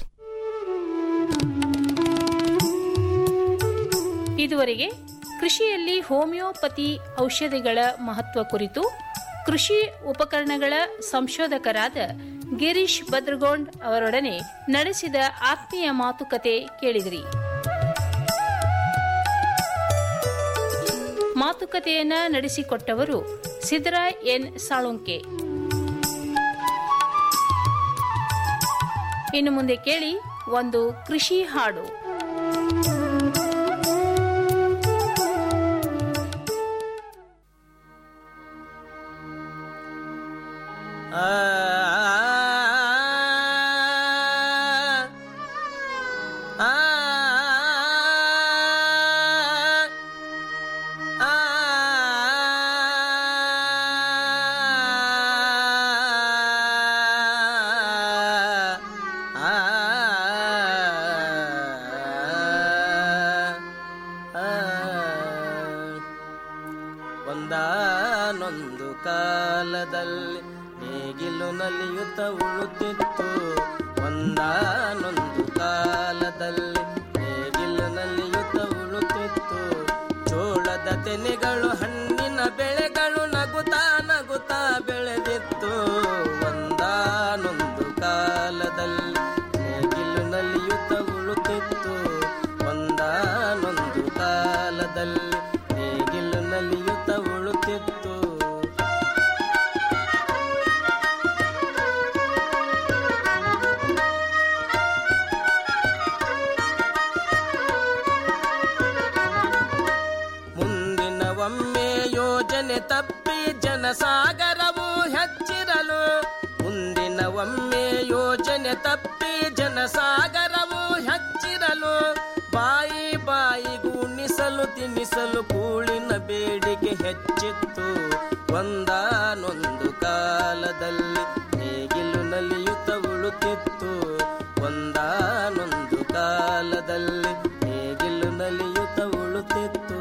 ಇದುವರೆಗೆ ಕೃಷಿಯಲ್ಲಿ ಹೋಮಿಯೋಪತಿ ಔಷಧಿಗಳ ಮಹತ್ವ ಕುರಿತು ಕೃಷಿ ಉಪಕರಣಗಳ ಸಂಶೋಧಕರಾದ ಗಿರೀಶ್ ಭದ್ರಗೋಂಡ್ ಅವರೊಡನೆ ನಡೆಸಿದ ಆತ್ಮೀಯ ಮಾತುಕತೆ ಕೇಳಿದಿರಿ ಮಾತುಕತೆಯನ್ನ ನಡೆಸಿಕೊಟ್ಟವರು ಸಿದ್ದರಾಯ್ ಎನ್ ಸಾಳುಂಕೆ ಇನ್ನು ಮುಂದೆ ಕೇಳಿ ಒಂದು ಕೃಷಿ ಹಾಡು ಒಂದಾನೊಂದು ಕಾಲದಲ್ಲಿ ನೇಗಿಲು ನಲಿಯುತ್ತ ಉಳುತ್ತಿತ್ತು ಒಂದಾನೊಂದು ಕಾಲದಲ್ಲಿ ನೇಗಿಲು ನಲಿಯುತ್ತ ಉಳುತ್ತಿತ್ತು ಚೋಳದ ತೆನೆಗಳು ಹಣ್ಣಿನ ಬೆಳೆಗಳು ನಗುತ್ತಾ ನಗುತ್ತಾ ಬೆಳೆದಿತ್ತು ಒಂದಾನೊಂದು ಕಾಲದಲ್ಲಿ ನೇಗಿಲು ನಲಿಯುತ್ತ ಉಳುತ್ತಿತ್ತು ಒಂದಾನೊಂದು ಕಾಲದಲ್ಲಿ ನೇಗಿಲು ನಲಿಯುತ್ತ ಉಳುತ್ತಿತ್ತು ಮುಂದಿನ ಒಮ್ಮೆ ಯೋಜನೆ ತಪ್ಪಿ ಜನಸಾಗರವು ಹೆಚ್ಚಿರಲು ಮುಂದಿನ ಒಮ್ಮೆ ಯೋಜನೆ ತಪ್ಪಿ ಜನಸಾಗರವು ಹೆಚ್ಚಿರಲು ಬಾಯಿ ಬಾಯಿಗೂ ನಿಸಲು ತಿನ್ನಿಸಲು ಕೂಳಿನ ಬೇಡಿಕೆ ಹೆಚ್ಚಿತ್ತು ಒಂದಾನೊಂದು ಕಾಲದಲ್ಲಿ ನೇಗಿಲು ನಲಿಯುತ್ತ ಉಳುತ್ತಿತ್ತು ಒಂದಾನೊಂದು ಕಾಲದಲ್ಲಿ ನೇಗಿಲು ನಲಿಯುತ್ತ ಉಳುತ್ತಿತ್ತು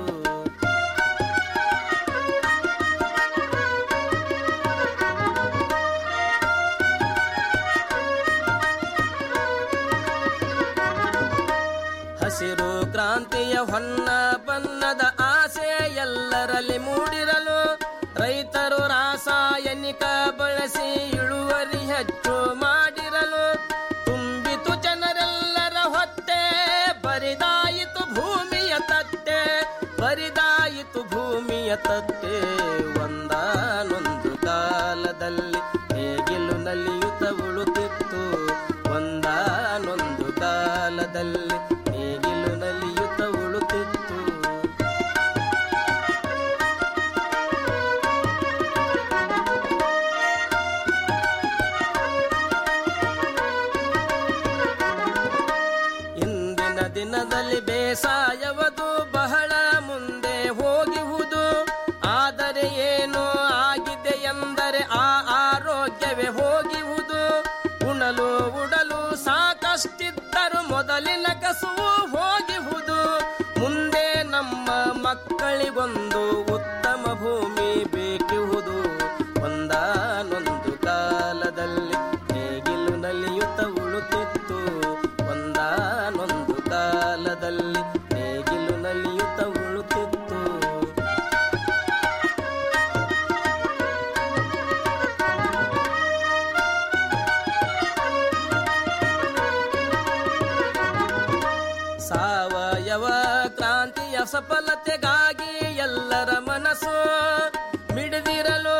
ಹಸಿರು ಕ್ರಾಂತಿಯ ಹೊನ್ನ ಬಣ್ಣದ ಆಸೆ ಎಲ್ಲರಲ್ಲಿ ಮೂಡಿರಲು ರೈತರು ರಾಸಾಯನಿಕ ಬಳಸಿ ಇಳುವರಿ ಹೆಚ್ಚು ಮಾಡಿರಲು ತುಂಬಿತು ಜನರೆಲ್ಲರ ಹೊತ್ತೆ ಬರಿದಾಯಿತು ಭೂಮಿಯ ತಟ್ಟೆ ಬರಿದಾಯಿತು ಭೂಮಿಯ ತಟ್ಟೆ ಒಂದಾನೊಂದು ಕಾಲದಲ್ಲಿ ನೇಗಿಲು ನಲಿಯುತ್ತ ಉಳುತ್ತಿತ್ತು ಒಂದಾನೊಂದು ಕಾಲದಲ್ಲಿ ನೇಗಿಲು ನಲಿಯುತ್ತ ಉಳುತ್ತಿತ್ತು ಇಂದಿನ ದಿನದಲ್ಲಿ ಬೇಸಾಯವದು ಬಹಳ ಮುಂದೆ ಹೋಗಿಹುದು ಆದರೆ ಏನು ಸಫಲತೆಗಾಗಿ ಎಲ್ಲರ ಮನಸ್ಸು ಮಿಡಿದಿರಲು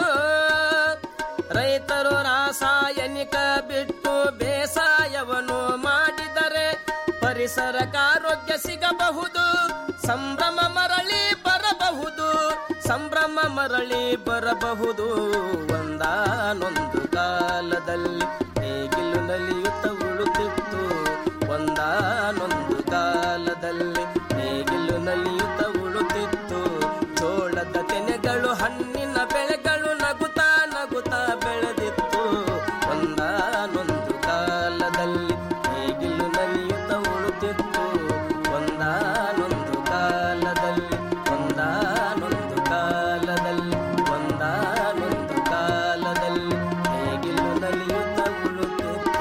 ರೈತರು ರಾಸಾಯನಿಕ ಬಿಟ್ಟು ಬೇಸಾಯವನ್ನು ಮಾಡಿದರೆ ಪರಿಸರಕ್ಕಾರೋಗ್ಯ ಸಿಗಬಹುದು ಸಂಭ್ರಮ ಮರಳಿ ಬರಬಹುದು ಸಂಭ್ರಮ ಮರಳಿ ಬರಬಹುದು ಒಂದಾನೊಂದು ಕಾಲದಲ್ಲಿ ನೇಗಿಲು ನಲಿಯುತ್ತ ಉಳುತ್ತಿತ್ತು ಒಂದಾನೊಂದು ಕಾಲದಲ್ಲಿ ನೇಗಿಲು ನಲಿಯುತ್ತ ಉಳುತ್ತಿತ್ತು ಚೋಳದ ತೆನೆಗಳು ಹಣ್ಣಿನ ಬೆಳೆಗಳು ನಗುತ್ತಾ ನಗುತ್ತಾ ಬೆಳೆದಿತ್ತು ಒಂದಾನೊಂದು ಕಾಲದಲ್ಲಿ ನೇಗಿಲು ನಲಿಯುತ್ತ ಉಳುತ್ತಿತ್ತು ಒಂದಾನೊಂದು ಕಾಲದಲ್ಲಿ ಒಂದಾನೊಂದು ಕಾಲದಲ್ಲಿ ಒಂದಾನೊಂದು ಕಾಲದಲ್ಲಿ ನೇಗಿಲು ನಲಿಯುತ್ತ ಉಳುತ್ತಿತ್ತು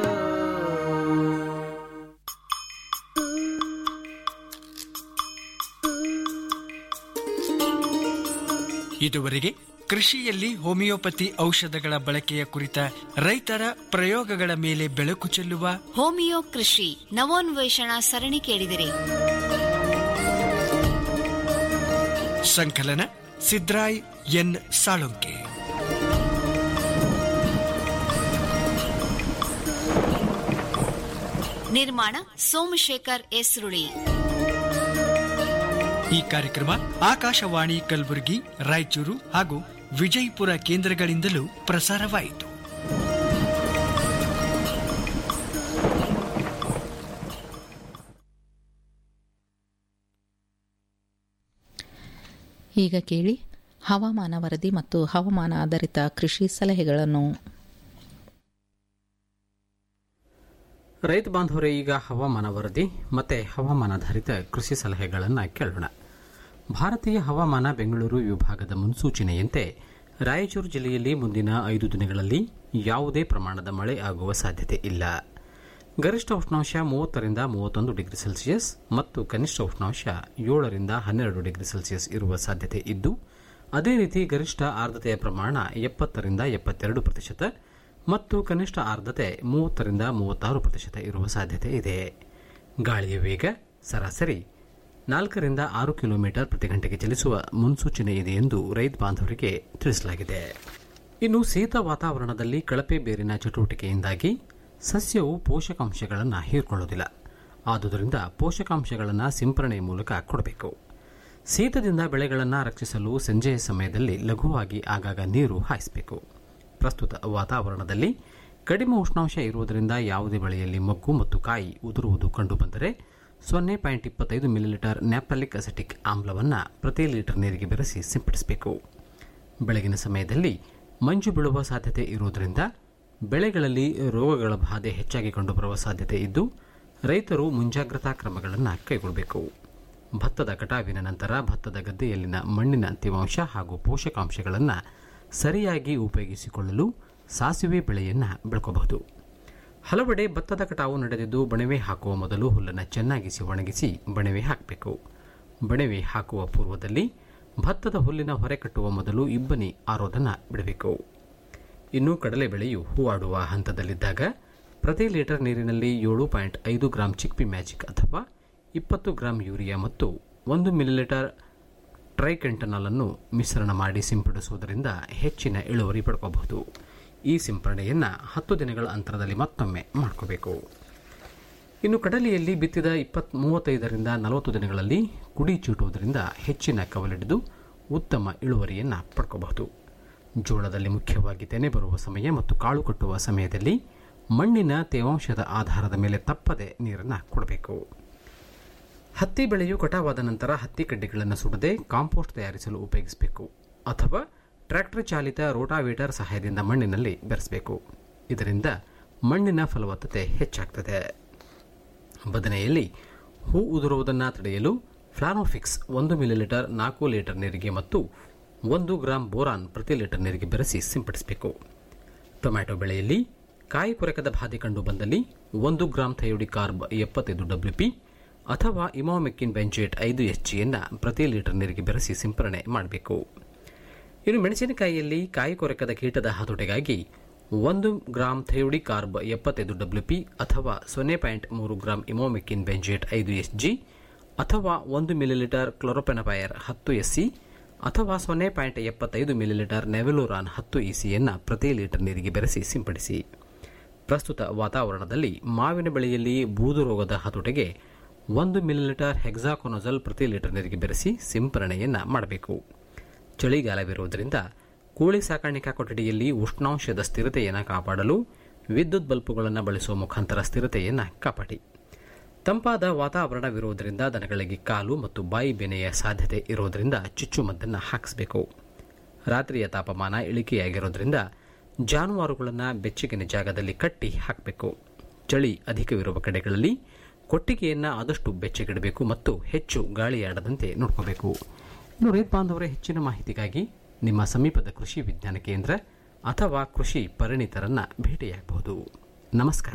ಇದುವರೆಗೆ ಕೃಷಿಯಲ್ಲಿ ಹೋಮಿಯೋಪತಿ ಔಷಧಗಳ ಬಳಕೆಯ ಕುರಿತ ರೈತರ ಪ್ರಯೋಗಗಳ ಮೇಲೆ ಬೆಳಕು ಚೆಲ್ಲುವ ಹೋಮಿಯೋ ಕೃಷಿ ನವೋನ್ವೇಷಣಾ ಸರಣಿ ಕೇಳಿದಿರಿ ಸಂಕಲನ ಸಿದ್ರಾಯ್ ಎನ್ ಸಾಳುಂಕೆ ನಿರ್ಮಾಣ ಸೋಮಶೇಖರ್ ಎಸ್ರುಳಿ ಈ ಕಾರ್ಯಕ್ರಮ ಆಕಾಶವಾಣಿ ಕಲಬುರಗಿ ರಾಯಚೂರು ಹಾಗೂ ವಿಜಯಪುರ ಕೇಂದ್ರಗಳಿಂದಲೂ ಪ್ರಸಾರವಾಯಿತು ಈಗ ಕೇಳಿ ಹವಾಮಾನ ವರದಿ ಮತ್ತು ಹವಾಮಾನ ಆಧಾರಿತ ಕೃಷಿ ಸಲಹೆಗಳನ್ನು ರೈತ ಬಾಂಧವರೇ ಈಗ ಹವಾಮಾನ ವರದಿ ಮತ್ತೆ ಹವಾಮಾನಾಧಾರಿತ ಕೃಷಿ ಸಲಹೆಗಳನ್ನು ಕೇಳೋಣ ಭಾರತೀಯ ಹವಾಮಾನ ಬೆಂಗಳೂರು ವಿಭಾಗದ ಮುನ್ಸೂಚನೆಯಂತೆ ರಾಯಚೂರು ಜಿಲ್ಲೆಯಲ್ಲಿ ಮುಂದಿನ ಐದು ದಿನಗಳಲ್ಲಿ ಯಾವುದೇ ಪ್ರಮಾಣದ ಮಳೆ ಆಗುವ ಸಾಧ್ಯತೆ ಇಲ್ಲ ಗರಿಷ್ಠ ಉಷ್ಣಾಂಶ ಮೂವತ್ತರಿಂದ ಮೂವತ್ತೊಂದು ಡಿಗ್ರಿ ಸೆಲ್ಸಿಯಸ್ ಮತ್ತು ಕನಿಷ್ಠ ಉಷ್ಣಾಂಶ ಏಳರಿಂದ ಹನ್ನೆರಡು ಡಿಗ್ರಿ ಸೆಲ್ಸಿಯಸ್ ಇರುವ ಸಾಧ್ಯತೆ ಇದ್ದು ಅದೇ ರೀತಿ ಗರಿಷ್ಠ ಆರ್ದ್ರತೆಯ ಪ್ರಮಾಣ ಎಪ್ಪತ್ತರಿಂದ ಎಪ್ಪತ್ತೆರಡು ಪ್ರತಿಶತ ಮತ್ತು ಕನಿಷ್ಠ ಆರ್ದ್ರತೆ ಮೂವತ್ತರಿಂದ ಮೂವತ್ತಾರು ಪ್ರತಿಶತ ಇರುವ ಸಾಧ್ಯತೆ ಇದೆ ಗಾಳಿಯ ವೇಗ ಸರಾಸರಿ ನಾಲ್ಕರಿಂದ ಆರು ಕಿಲೋಮೀಟರ್ ಪ್ರತಿ ಗಂಟೆಗೆ ಚಲಿಸುವ ಮುನ್ಸೂಚನೆ ಇದೆ ಎಂದು ರೈತ ಬಾಂಧವರಿಗೆ ತಿಳಿಸಲಾಗಿದೆ ಇನ್ನು ಶೀತ ವಾತಾವರಣದಲ್ಲಿ ಕಳಪೆ ಬೇರಿನ ಚಟುವಟಿಕೆಯಿಂದಾಗಿ ಸಸ್ಯವು ಪೋಷಕಾಂಶಗಳನ್ನು ಹೀರ್ಕೊಳ್ಳೋದಿಲ್ಲ ಆದುದರಿಂದ ಪೋಷಕಾಂಶಗಳನ್ನು ಸಿಂಪರಣೆ ಮೂಲಕ ಕೊಡಬೇಕು ಶೀತದಿಂದ ಬೆಳೆಗಳನ್ನು ರಕ್ಷಿಸಲು ಸಂಜೆಯ ಸಮಯದಲ್ಲಿ ಲಘುವಾಗಿ ಆಗಾಗ ನೀರು ಹಾಯಿಸಬೇಕು ಪ್ರಸ್ತುತ ವಾತಾವರಣದಲ್ಲಿ ಕಡಿಮೆ ಉಷ್ಣಾಂಶ ಇರುವುದರಿಂದ ಯಾವುದೇ ಬೆಳೆಯಲ್ಲಿ ಮೊಗ್ಗು ಮತ್ತು ಕಾಯಿ ಉದುರುವುದು ಕಂಡುಬಂದರೆ ಸೊನ್ನೆ ಪಾಯಿಂಟ್ ಇಪ್ಪತ್ತೈದು ಮಿಲಿಲೀಟರ್ ನ್ಯಾಪ್ಟಾಲಿಕ್ ಅಸೆಟಿಕ್ ಆಮ್ಲವನ್ನು ಪ್ರತಿ ಲೀಟರ್ ನೀರಿಗೆ ಬೆರೆಸಿ ಸಿಂಪಡಿಸಬೇಕು ಬೆಳಗಿನ ಸಮಯದಲ್ಲಿ ಮಂಜು ಬೀಳುವ ಸಾಧ್ಯತೆ ಇರುವುದರಿಂದ ಬೆಳೆಗಳಲ್ಲಿ ರೋಗಗಳ ಬಾಧೆ ಹೆಚ್ಚಾಗಿ ಕಂಡುಬರುವ ಸಾಧ್ಯತೆ ಇದ್ದು ರೈತರು ಮುಂಜಾಗ್ರತಾ ಕ್ರಮಗಳನ್ನು ಕೈಗೊಳ್ಳಬೇಕು ಭತ್ತದ ಕಟಾವಿನ ನಂತರ ಭತ್ತದ ಗದ್ದೆಯಲ್ಲಿನ ಮಣ್ಣಿನ ತೇವಾಂಶ ಹಾಗೂ ಪೋಷಕಾಂಶಗಳನ್ನು ಸರಿಯಾಗಿ ಉಪಯೋಗಿಸಿಕೊಳ್ಳಲು ಸಾಸಿವೆ ಬೆಳೆಯನ್ನು ಬೆಳ್ಕೋಬಹುದು ಹಲವೆಡೆ ಭತ್ತದ ಕಟಾವು ನಡೆದಿದ್ದು ಬಣವೆ ಹಾಕುವ ಮೊದಲು ಹುಲ್ಲನ್ನು ಚೆನ್ನಾಗಿಸಿ ಒಣಗಿಸಿ ಬಣವೆ ಹಾಕಬೇಕು ಬಣವೆ ಹಾಕುವ ಪೂರ್ವದಲ್ಲಿ ಭತ್ತದ ಹುಲ್ಲಿನ ಹೊರೆ ಕಟ್ಟುವ ಮೊದಲು ಇಬ್ಬನಿ ಆರೋದನ್ನು ಬಿಡಬೇಕು ಇನ್ನು ಕಡಲೆ ಬೆಳೆಯು ಹೂವಾಡುವ ಹಂತದಲ್ಲಿದ್ದಾಗ ಪ್ರತಿ ಲೀಟರ್ ನೀರಿನಲ್ಲಿ ಏಳು ಪಾಯಿಂಟ್ ಐದು ಗ್ರಾಂ ಚಿಕ್ಪಿ ಮ್ಯಾಜಿಕ್ ಅಥವಾ ಇಪ್ಪತ್ತು ಗ್ರಾಂ ಯೂರಿಯಾ ಮತ್ತು ಒಂದು ಮಿಲಿಲೀಟರ್ ಟ್ರೈಕೆಂಟನಾಲ್ ಅನ್ನು ಮಿಶ್ರಣ ಮಾಡಿ ಸಿಂಪಡಿಸುವುದರಿಂದ ಹೆಚ್ಚಿನ ಇಳುವರಿ ಪಡ್ಕೋಬಹುದು ಈ ಸಿಂಪರಣೆಯನ್ನು ಹತ್ತು ದಿನಗಳ ಅಂತರದಲ್ಲಿ ಮತ್ತೊಮ್ಮೆ ಮಾಡ್ಕೋಬೇಕು ಇನ್ನು ಕಡಲೆಯಲ್ಲಿ ಬಿತ್ತಿದ ಇಪ್ಪತ್ ಮೂವತ್ತೈದರಿಂದ ನಲವತ್ತು ದಿನಗಳಲ್ಲಿ ಕುಡಿ ಚೀಟುವುದರಿಂದ ಹೆಚ್ಚಿನ ಕವಲಿಡಿದು ಉತ್ತಮ ಇಳುವರಿಯನ್ನು ಪಡ್ಕೋಬಹುದು ಜೋಳದಲ್ಲಿ ಮುಖ್ಯವಾಗಿ ತೆನೆ ಬರುವ ಸಮಯ ಮತ್ತು ಕಾಳು ಕಟ್ಟುವ ಸಮಯದಲ್ಲಿ ಮಣ್ಣಿನ ತೇವಾಂಶದ ಆಧಾರದ ಮೇಲೆ ತಪ್ಪದೆ ನೀರನ್ನು ಕೊಡಬೇಕು ಹತ್ತಿ ಬೆಳೆಯು ಕಟಾವಾದ ನಂತರ ಹತ್ತಿ ಕಡ್ಡಿಗಳನ್ನು ಸುಡದೆ ಕಾಂಪೋಸ್ಟ್ ತಯಾರಿಸಲು ಉಪಯೋಗಿಸಬೇಕು ಅಥವಾ ಟ್ರ್ಯಾಕ್ಟರ್ ಚಾಲಿತ ರೋಟಾವೇಟರ್ ಸಹಾಯದಿಂದ ಮಣ್ಣಿನಲ್ಲಿ ಬೆರೆಸಬೇಕು ಇದರಿಂದ ಮಣ್ಣಿನ ಫಲವತ್ತತೆ ಹೆಚ್ಚಾಗ್ತದೆ ಬದನೆಯಲ್ಲಿ ಹೂ ಉದುರುವುದನ್ನು ತಡೆಯಲು ಫ್ಲಾನೋಫಿಕ್ಸ್ ಒಂದು ಮಿಲಿಲೀಟರ್ ನಾಲ್ಕು ಲೀಟರ್ ನೀರಿಗೆ ಮತ್ತು ಒಂದು ಗ್ರಾಂ ಬೋರಾನ್ ಪ್ರತಿ ಲೀಟರ್ ನೀರಿಗೆ ಬೆರೆಸಿ ಸಿಂಪಡಿಸಬೇಕು ಟೊಮ್ಯಾಟೊ ಬೆಳೆಯಲ್ಲಿ ಕಾಯಿ ಕೊರಕದ ಬಾಧೆ ಕಂಡು ಬಂದಲ್ಲಿ ಒಂದು ಗ್ರಾಂ ಥಯೋಡಿ ಕಾರ್ಬ್ ಎಪ್ಪತ್ತೈದು ಡಬ್ಲ್ಯೂಪಿ ಅಥವಾ ಇಮಾಮೆಕ್ಕಿನ್ ಬೆಂಜೇಟ್ ಐದು ಎಚ್ ಜಿಯನ್ನು ಪ್ರತಿ ಲೀಟರ್ ನೀರಿಗೆ ಬೆರೆಸಿ ಸಿಂಪರಣೆ ಮಾಡಬೇಕು ಇನ್ನು ಮೆಣಸಿನಕಾಯಿಯಲ್ಲಿ ಕಾಯಿ ಕೊರಕದ ಕೀಟದ ಹತೋಟಿಗಾಗಿ ಒಂದು ಗ್ರಾಂ ಥಯೋಡಿ ಕಾರ್ಬ್ ಎಪ್ಪತ್ತೈದು ಡಬ್ಲ್ಯೂಪಿ ಅಥವಾ ಸೊನ್ನೆ ಪಾಯಿಂಟ್ ಮೂರು ಗ್ರಾಂ ಇಮೋಮಿಕ್ಕಿನ್ ಬೆಂಜೇಟ್ ಐದು ಎಸ್ ಜಿ ಅಥವಾ ಒಂದು ಮಿಲಿಲೀಟರ್ ಕ್ಲೋರೋಪೆನಪೈರ್ ಹತ್ತು ಎಸ್ಸಿ ಅಥವಾ ಸೊನ್ನೆ ಪಾಯಿಂಟ್ ಎಪ್ಪತ್ತೈದು ಮಿಲಿಲೀಟರ್ ನೆವೆಲೋರಾನ್ ಹತ್ತು ಇಸಿಯನ್ನು ಪ್ರತಿ ಲೀಟರ್ ನೀರಿಗೆ ಬೆರೆಸಿ ಸಿಂಪಡಿಸಿ ಪ್ರಸ್ತುತ ವಾತಾವರಣದಲ್ಲಿ ಮಾವಿನ ಬೆಳೆಯಲ್ಲಿ ಬೂದು ರೋಗದ ಹತೋಟಿಗೆ ಒಂದು ಮಿಲಿಲೀಟರ್ ಹೆಕ್ಸಾಕೊನೋಜಲ್ ಪ್ರತಿ ಲೀಟರ್ ನೀರಿಗೆ ಬೆರೆಸಿ ಸಿಂಪರಣೆಯನ್ನು ಮಾಡಬೇಕು ಚಳಿಗಾಲವಿರುವುದರಿಂದ ಕೋಳಿ ಸಾಕಾಣಿಕಾ ಕೊಠಡಿಯಲ್ಲಿ ಉಷ್ಣಾಂಶದ ಸ್ಥಿರತೆಯನ್ನು ಕಾಪಾಡಲು ವಿದ್ಯುತ್ ಬಲ್ಬುಗಳನ್ನು ಬಳಸುವ ಮುಖಾಂತರ ಸ್ಥಿರತೆಯನ್ನು ಕಾಪಾಡಿ ತಂಪಾದ ವಾತಾವರಣವಿರುವುದರಿಂದ ದನಗಳಿಗೆ ಕಾಲು ಮತ್ತು ಬಾಯಿ ಬೆನೆಯ ಸಾಧ್ಯತೆ ಇರುವುದರಿಂದ ಚುಚ್ಚುಮದ್ದನ್ನು ಹಾಕಿಸಬೇಕು ರಾತ್ರಿಯ ತಾಪಮಾನ ಇಳಿಕೆಯಾಗಿರೋದ್ರಿಂದ ಜಾನುವಾರುಗಳನ್ನು ಬೆಚ್ಚಗಿನ ಜಾಗದಲ್ಲಿ ಕಟ್ಟಿ ಹಾಕಬೇಕು ಚಳಿ ಅಧಿಕವಿರುವ ಕಡೆಗಳಲ್ಲಿ ಕೊಟ್ಟಿಗೆಯನ್ನು ಆದಷ್ಟು ಬೆಚ್ಚಗಿಡಬೇಕು ಮತ್ತು ಹೆಚ್ಚು ಗಾಳಿಯಾಡದಂತೆ ನೋಡ್ಕೋಬೇಕು ಇನ್ನು ರೈತ ಬಾಂಧವರ ಹೆಚ್ಚಿನ ಮಾಹಿತಿಗಾಗಿ ನಿಮ್ಮ ಸಮೀಪದ ಕೃಷಿ ವಿಜ್ಞಾನ ಕೇಂದ್ರ ಅಥವಾ ಕೃಷಿ ಪರಿಣಿತರನ್ನ ಭೇಟಿಯಾಗಬಹುದು ನಮಸ್ಕಾರ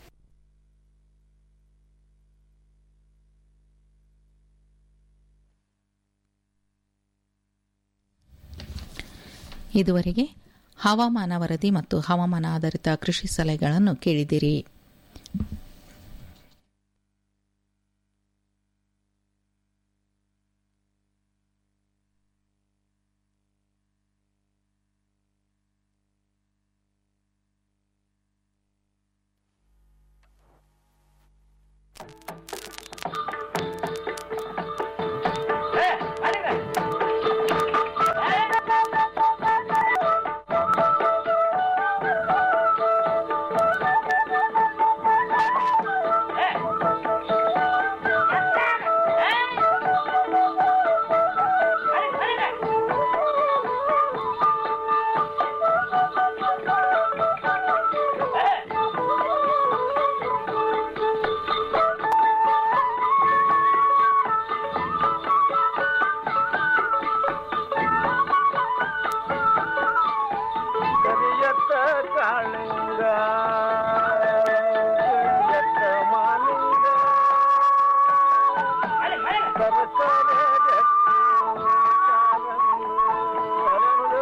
ಇದುವರೆಗೆ ಹವಾಮಾನ ವರದಿ ಮತ್ತು ಹವಾಮಾನ ಆಧಾರಿತ ಕೃಷಿ ಸಲಹೆಗಳನ್ನು ಕೇಳಿದಿರಿ ಕರಿಯತ್ತ ಕಾಳಿಂಗ ಕರಿಯತ್ತ ಮಾಲಿಂಗ ಸರಸರ ಗಟ್ಟಿ ಕಾಲಂದು ಅರಳು.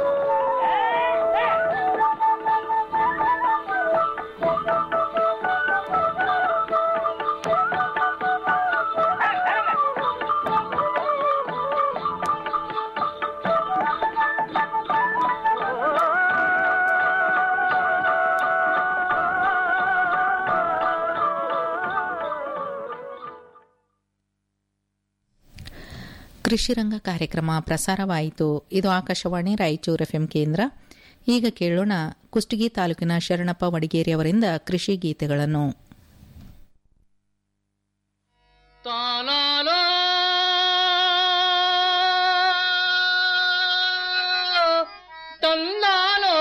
ಕೃಷಿರಂಗ ಕಾರ್ಯಕ್ರಮ ಪ್ರಸಾರವಾಯಿತು ಇದು ಆಕಾಶವಾಣಿ ರಾಯಚೂರು ಎಫ್ಎಂ ಕೇಂದ್ರ ಈಗ ಕೇಳೋಣ ಕುಷ್ಟಗಿ ತಾಲೂಕಿನ ಶರಣಪ್ಪ ವಡಿಗೇರಿ ಅವರಿಂದ ಕೃಷಿ ಗೀತೆಗಳನ್ನು ತಾನಾನೋ ತಂದಾನೋ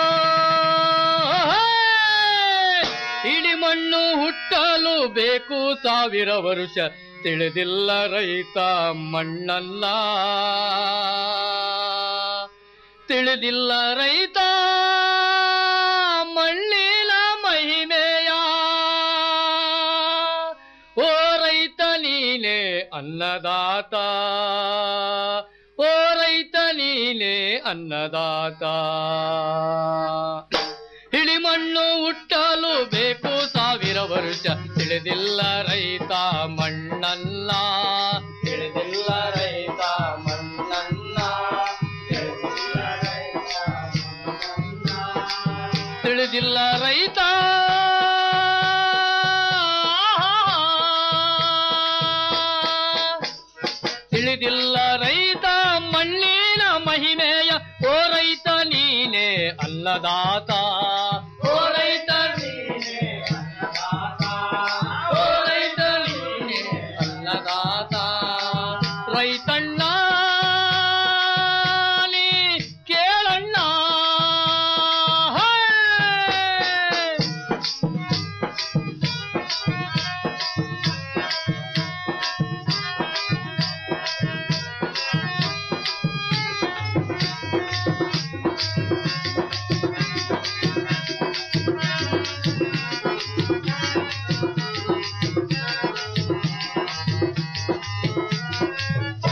ಇಡಿ ಮಣ್ಣು ಹುಟ್ಟಲು ಬೇಕು ಸಾವಿರ ವರುಷ ತಿಳಿದಿಲ್ಲ ರೈತ ಮಣ್ಣನ್ನ ತಿಳಿದಿಲ್ಲ ರೈತ ಮಣ್ಣಿನ ಮಹಿಮೆಯ ಓ ರೈತ ನೀನೆ ಅನ್ನದಾತ ಓ ರೈತ ನೀನೆ ಅನ್ನದಾತ ಹಿಳಿ ಮಣ್ಣು ಹುಟ್ಟಲು ಬೇಕು ಸಾವಿರ ವರ್ಷ ತಿಳಿದಿಲ್ಲ ರೈತ ಮಣ್ಣನ್ನ ತಿಳಿದಿಲ್ಲ ರೈತ ಮಣ್ಣನ್ನ ತಿಳಿದಿಲ್ಲ ರೈತ ತಿಳಿದಿಲ್ಲ ರೈತ ತಿಳಿದಿಲ್ಲ ರೈತ ಮಣ್ಣಿನ ಮಹಿಮೆಯ ಓ ರೈತ ನೀನೆ ಅನ್ನದಾತ ಓ ರೈತ ನೀನೆ ಅನ್ನದಾತ. ಓ ರೈತ ನೀನೆ ಅನ್ನದಾತ ರೈತಣ್ಣ ನೀ ಕೇಳಣ್ಣ ಹೇ!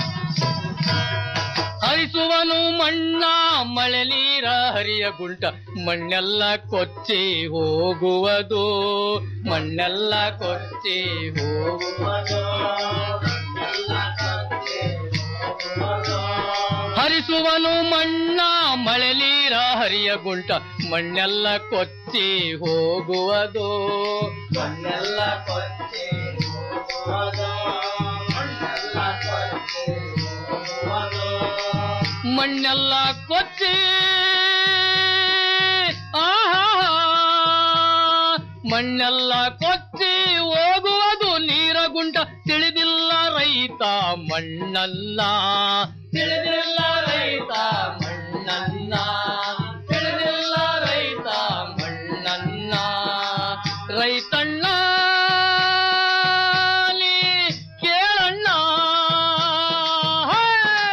ಹರಿಸುವನು ಮಣ್ಣ ಮಳೆ ನೀರ ಹರಿಯ ಗುಂಟ ಮಣ್ಣೆಲ್ಲ ಕೊಚ್ಚಿ ಹೋಗುವುದು ಮಣ್ಣೆಲ್ಲ ಕೊಚ್ಚಿ ಹೋಗುವುದು ಹರಿಸುವನು ಮಣ್ಣ ಮಳೆ ನೀರ ಹರಿಯ ಗುಂಟ ಮಣ್ಣೆಲ್ಲ ಕೊಚ್ಚಿ ಹೋಗುವುದು ಮಣ್ಣೆಲ್ಲ ಕೊಚ್ಚಿ ಹೋಗುವುದು ಮಣ್ಣೆಲ್ಲ ಕೊಚ್ಚಿ ಹೋಗುವುದು ಮಣ್ಣೆಲ್ಲ ಕೊಚ್ಚಿ ಆಹಾ ಮಣ್ಣೆಲ್ಲ ಕೊಚ್ಚಿ ಹೋಗುವುದು ನೀರ ಗುಂಟ ತಿಳಿದಿಲ್ಲ ರೈತ ಮಣ್ಣಲ್ಲ ತಿಳಿದಿಲ್ಲ ರೈತ ಮಣ್ಣನ್ನ ತಿಳಿದಿಲ್ಲ ರೈತ ಮಣ್ಣನ್ನ ರೈತಣ್ಣ ನೀ ಕೇಳಣ್ಣ ಹೇ!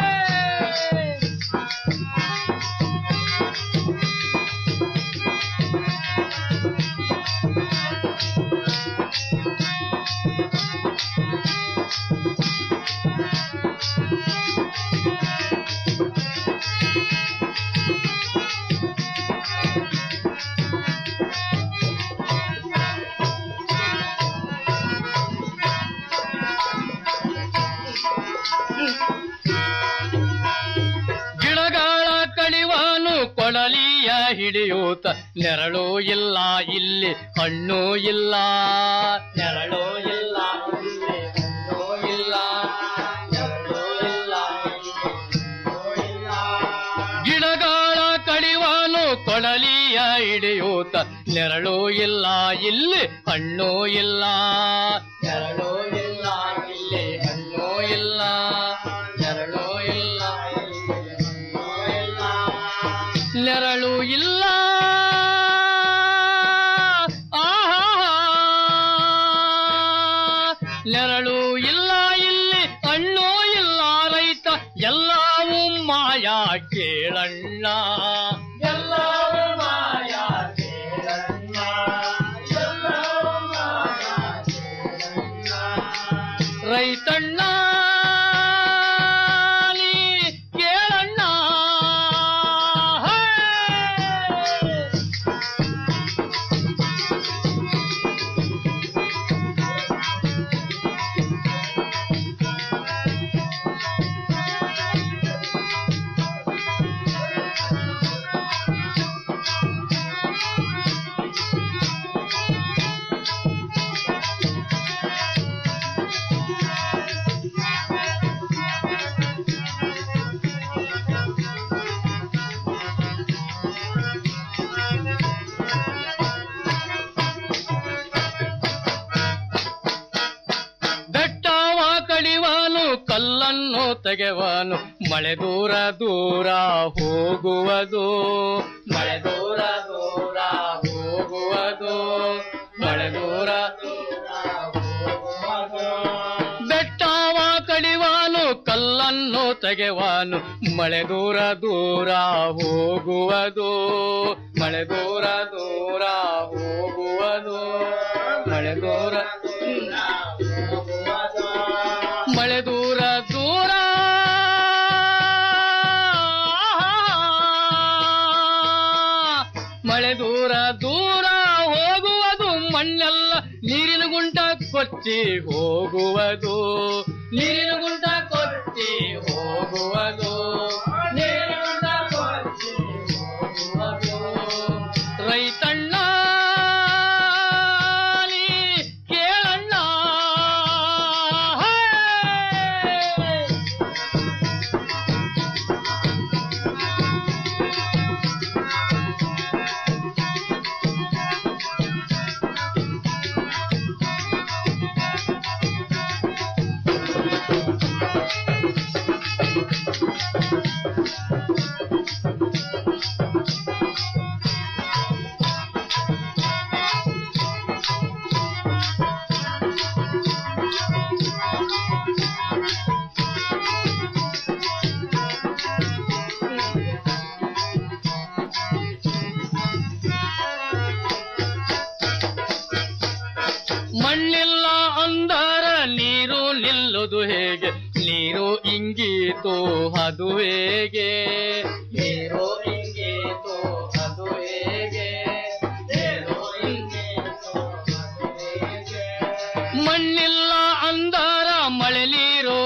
ಗಿಡಗಳ ಕಡಿವಾನು ಕೊಡಲಿಯ ಹಿಡಿಯೂತ ನೆರಳು ಇಲ್ಲ ಇಲ್ಲಿ ಹಣ್ಣು ಇಲ್ಲ ನೆರಳು ಇಲ್ಲ ಇಲ್ಲಿ ಹಣ್ಣು ಇಲ್ಲ ನೆರಳು ಇಲ್ಲ ಇಲ್ಲಿ ಹಣ್ಣು ಇಲ್ಲ. ಗಿಡಗಳ ಕಡಿವಾನು ಕೊಡಲಿಯ ಹಿಡಿಯೂತ ನೆರಳು ಇಲ್ಲ ಇಲ್ಲಿ ಹಣ್ಣು ಇಲ್ಲ ನೆರಳು ಇಲ್ಲ ಇಲ್ಲಿ ಹಣ್ಣು ಇಲ್ಲ ನೆರಳು ಇಲ್ಲ ನೆರಳು ಇಲ್ಲ ಆಹಾ ನೆರಳು ಇಲ್ಲ ಇಲ್ಲಿ ಹಣ್ಣು ಇಲ್ಲ ರೈತ ಎಲ್ಲವೂ ಮಾಯ ಕೇಳಣ್ಣ ಎಲ್ಲವೂ ಮಾಯ ಕೇಳಣ್ಣ ಎಲ್ಲವೂ ಮಾಯ ಕೇಳಣ್ಣ. ರೈತಣ್ಣ ನೀ ಕೇಳಣ್ಣ ಹೇ! ಬೆಟ್ಟವ ಕಡಿವನು ಕಲ್ಲನ್ನು ತೆಗೆವನು ಮಳೆ ದೂರ ದೂರ ಹೋಗುವುದು ಮಳೆ ದೂರ ದೂರ ಹೋಗುವುದು ಮಳೆ ದೂರ ದೂರ ಹೋಗುವುದು. ಬೆಟ್ಟವ ಕಡಿವನು ಕಲ್ಲನ್ನು ತೆಗೆವನು ಮಳೆ ದೂರ ದೂರ ಹೋಗುವುದು ಮಳೆ ದೂರ ದೂರ ಹೋಗುವುದು ಮಳೆ ದೂರ ಮಳೆ ದೂರ ದೂರ ಮಳೆ ದೂರ ದೂರ ಹೋಗುವುದು ಮಣ್ಣೆಲ್ಲ ನೀರಿನ ಗುಂಟ ಕೊಚ್ಚಿ ಹೋಗುವುದು ನೀರಿನ ಗುಂಟ ಕೊಚ್ಚಿ ಹೋಗುವುದು ನೀರಿನ ಗುಂಟ ಕೊಚ್ಚಿ ಹೋಗುವುದು ರೈತಣ್ಣ ನೀ ಕೇಳಣ್ಣ ಹೇ! ಮಣ್ಣಿಲ್ಲ ಅಂದರ ನೀರು ನಿಲ್ಲುವುದು ಹೇಗೆ ನೀರು ಇಂಗೀತು ಅದು ಹೇಗೆ ನೀರು ಇಂಗೀತು ಅದು ಹೇಗೆ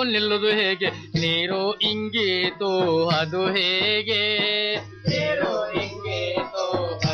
ನಿಲ್ಲುದು ಹೇಗೆ ನೀರು ಇಂಗೀತು ಅದು ಹೇಗೆ ನೀರು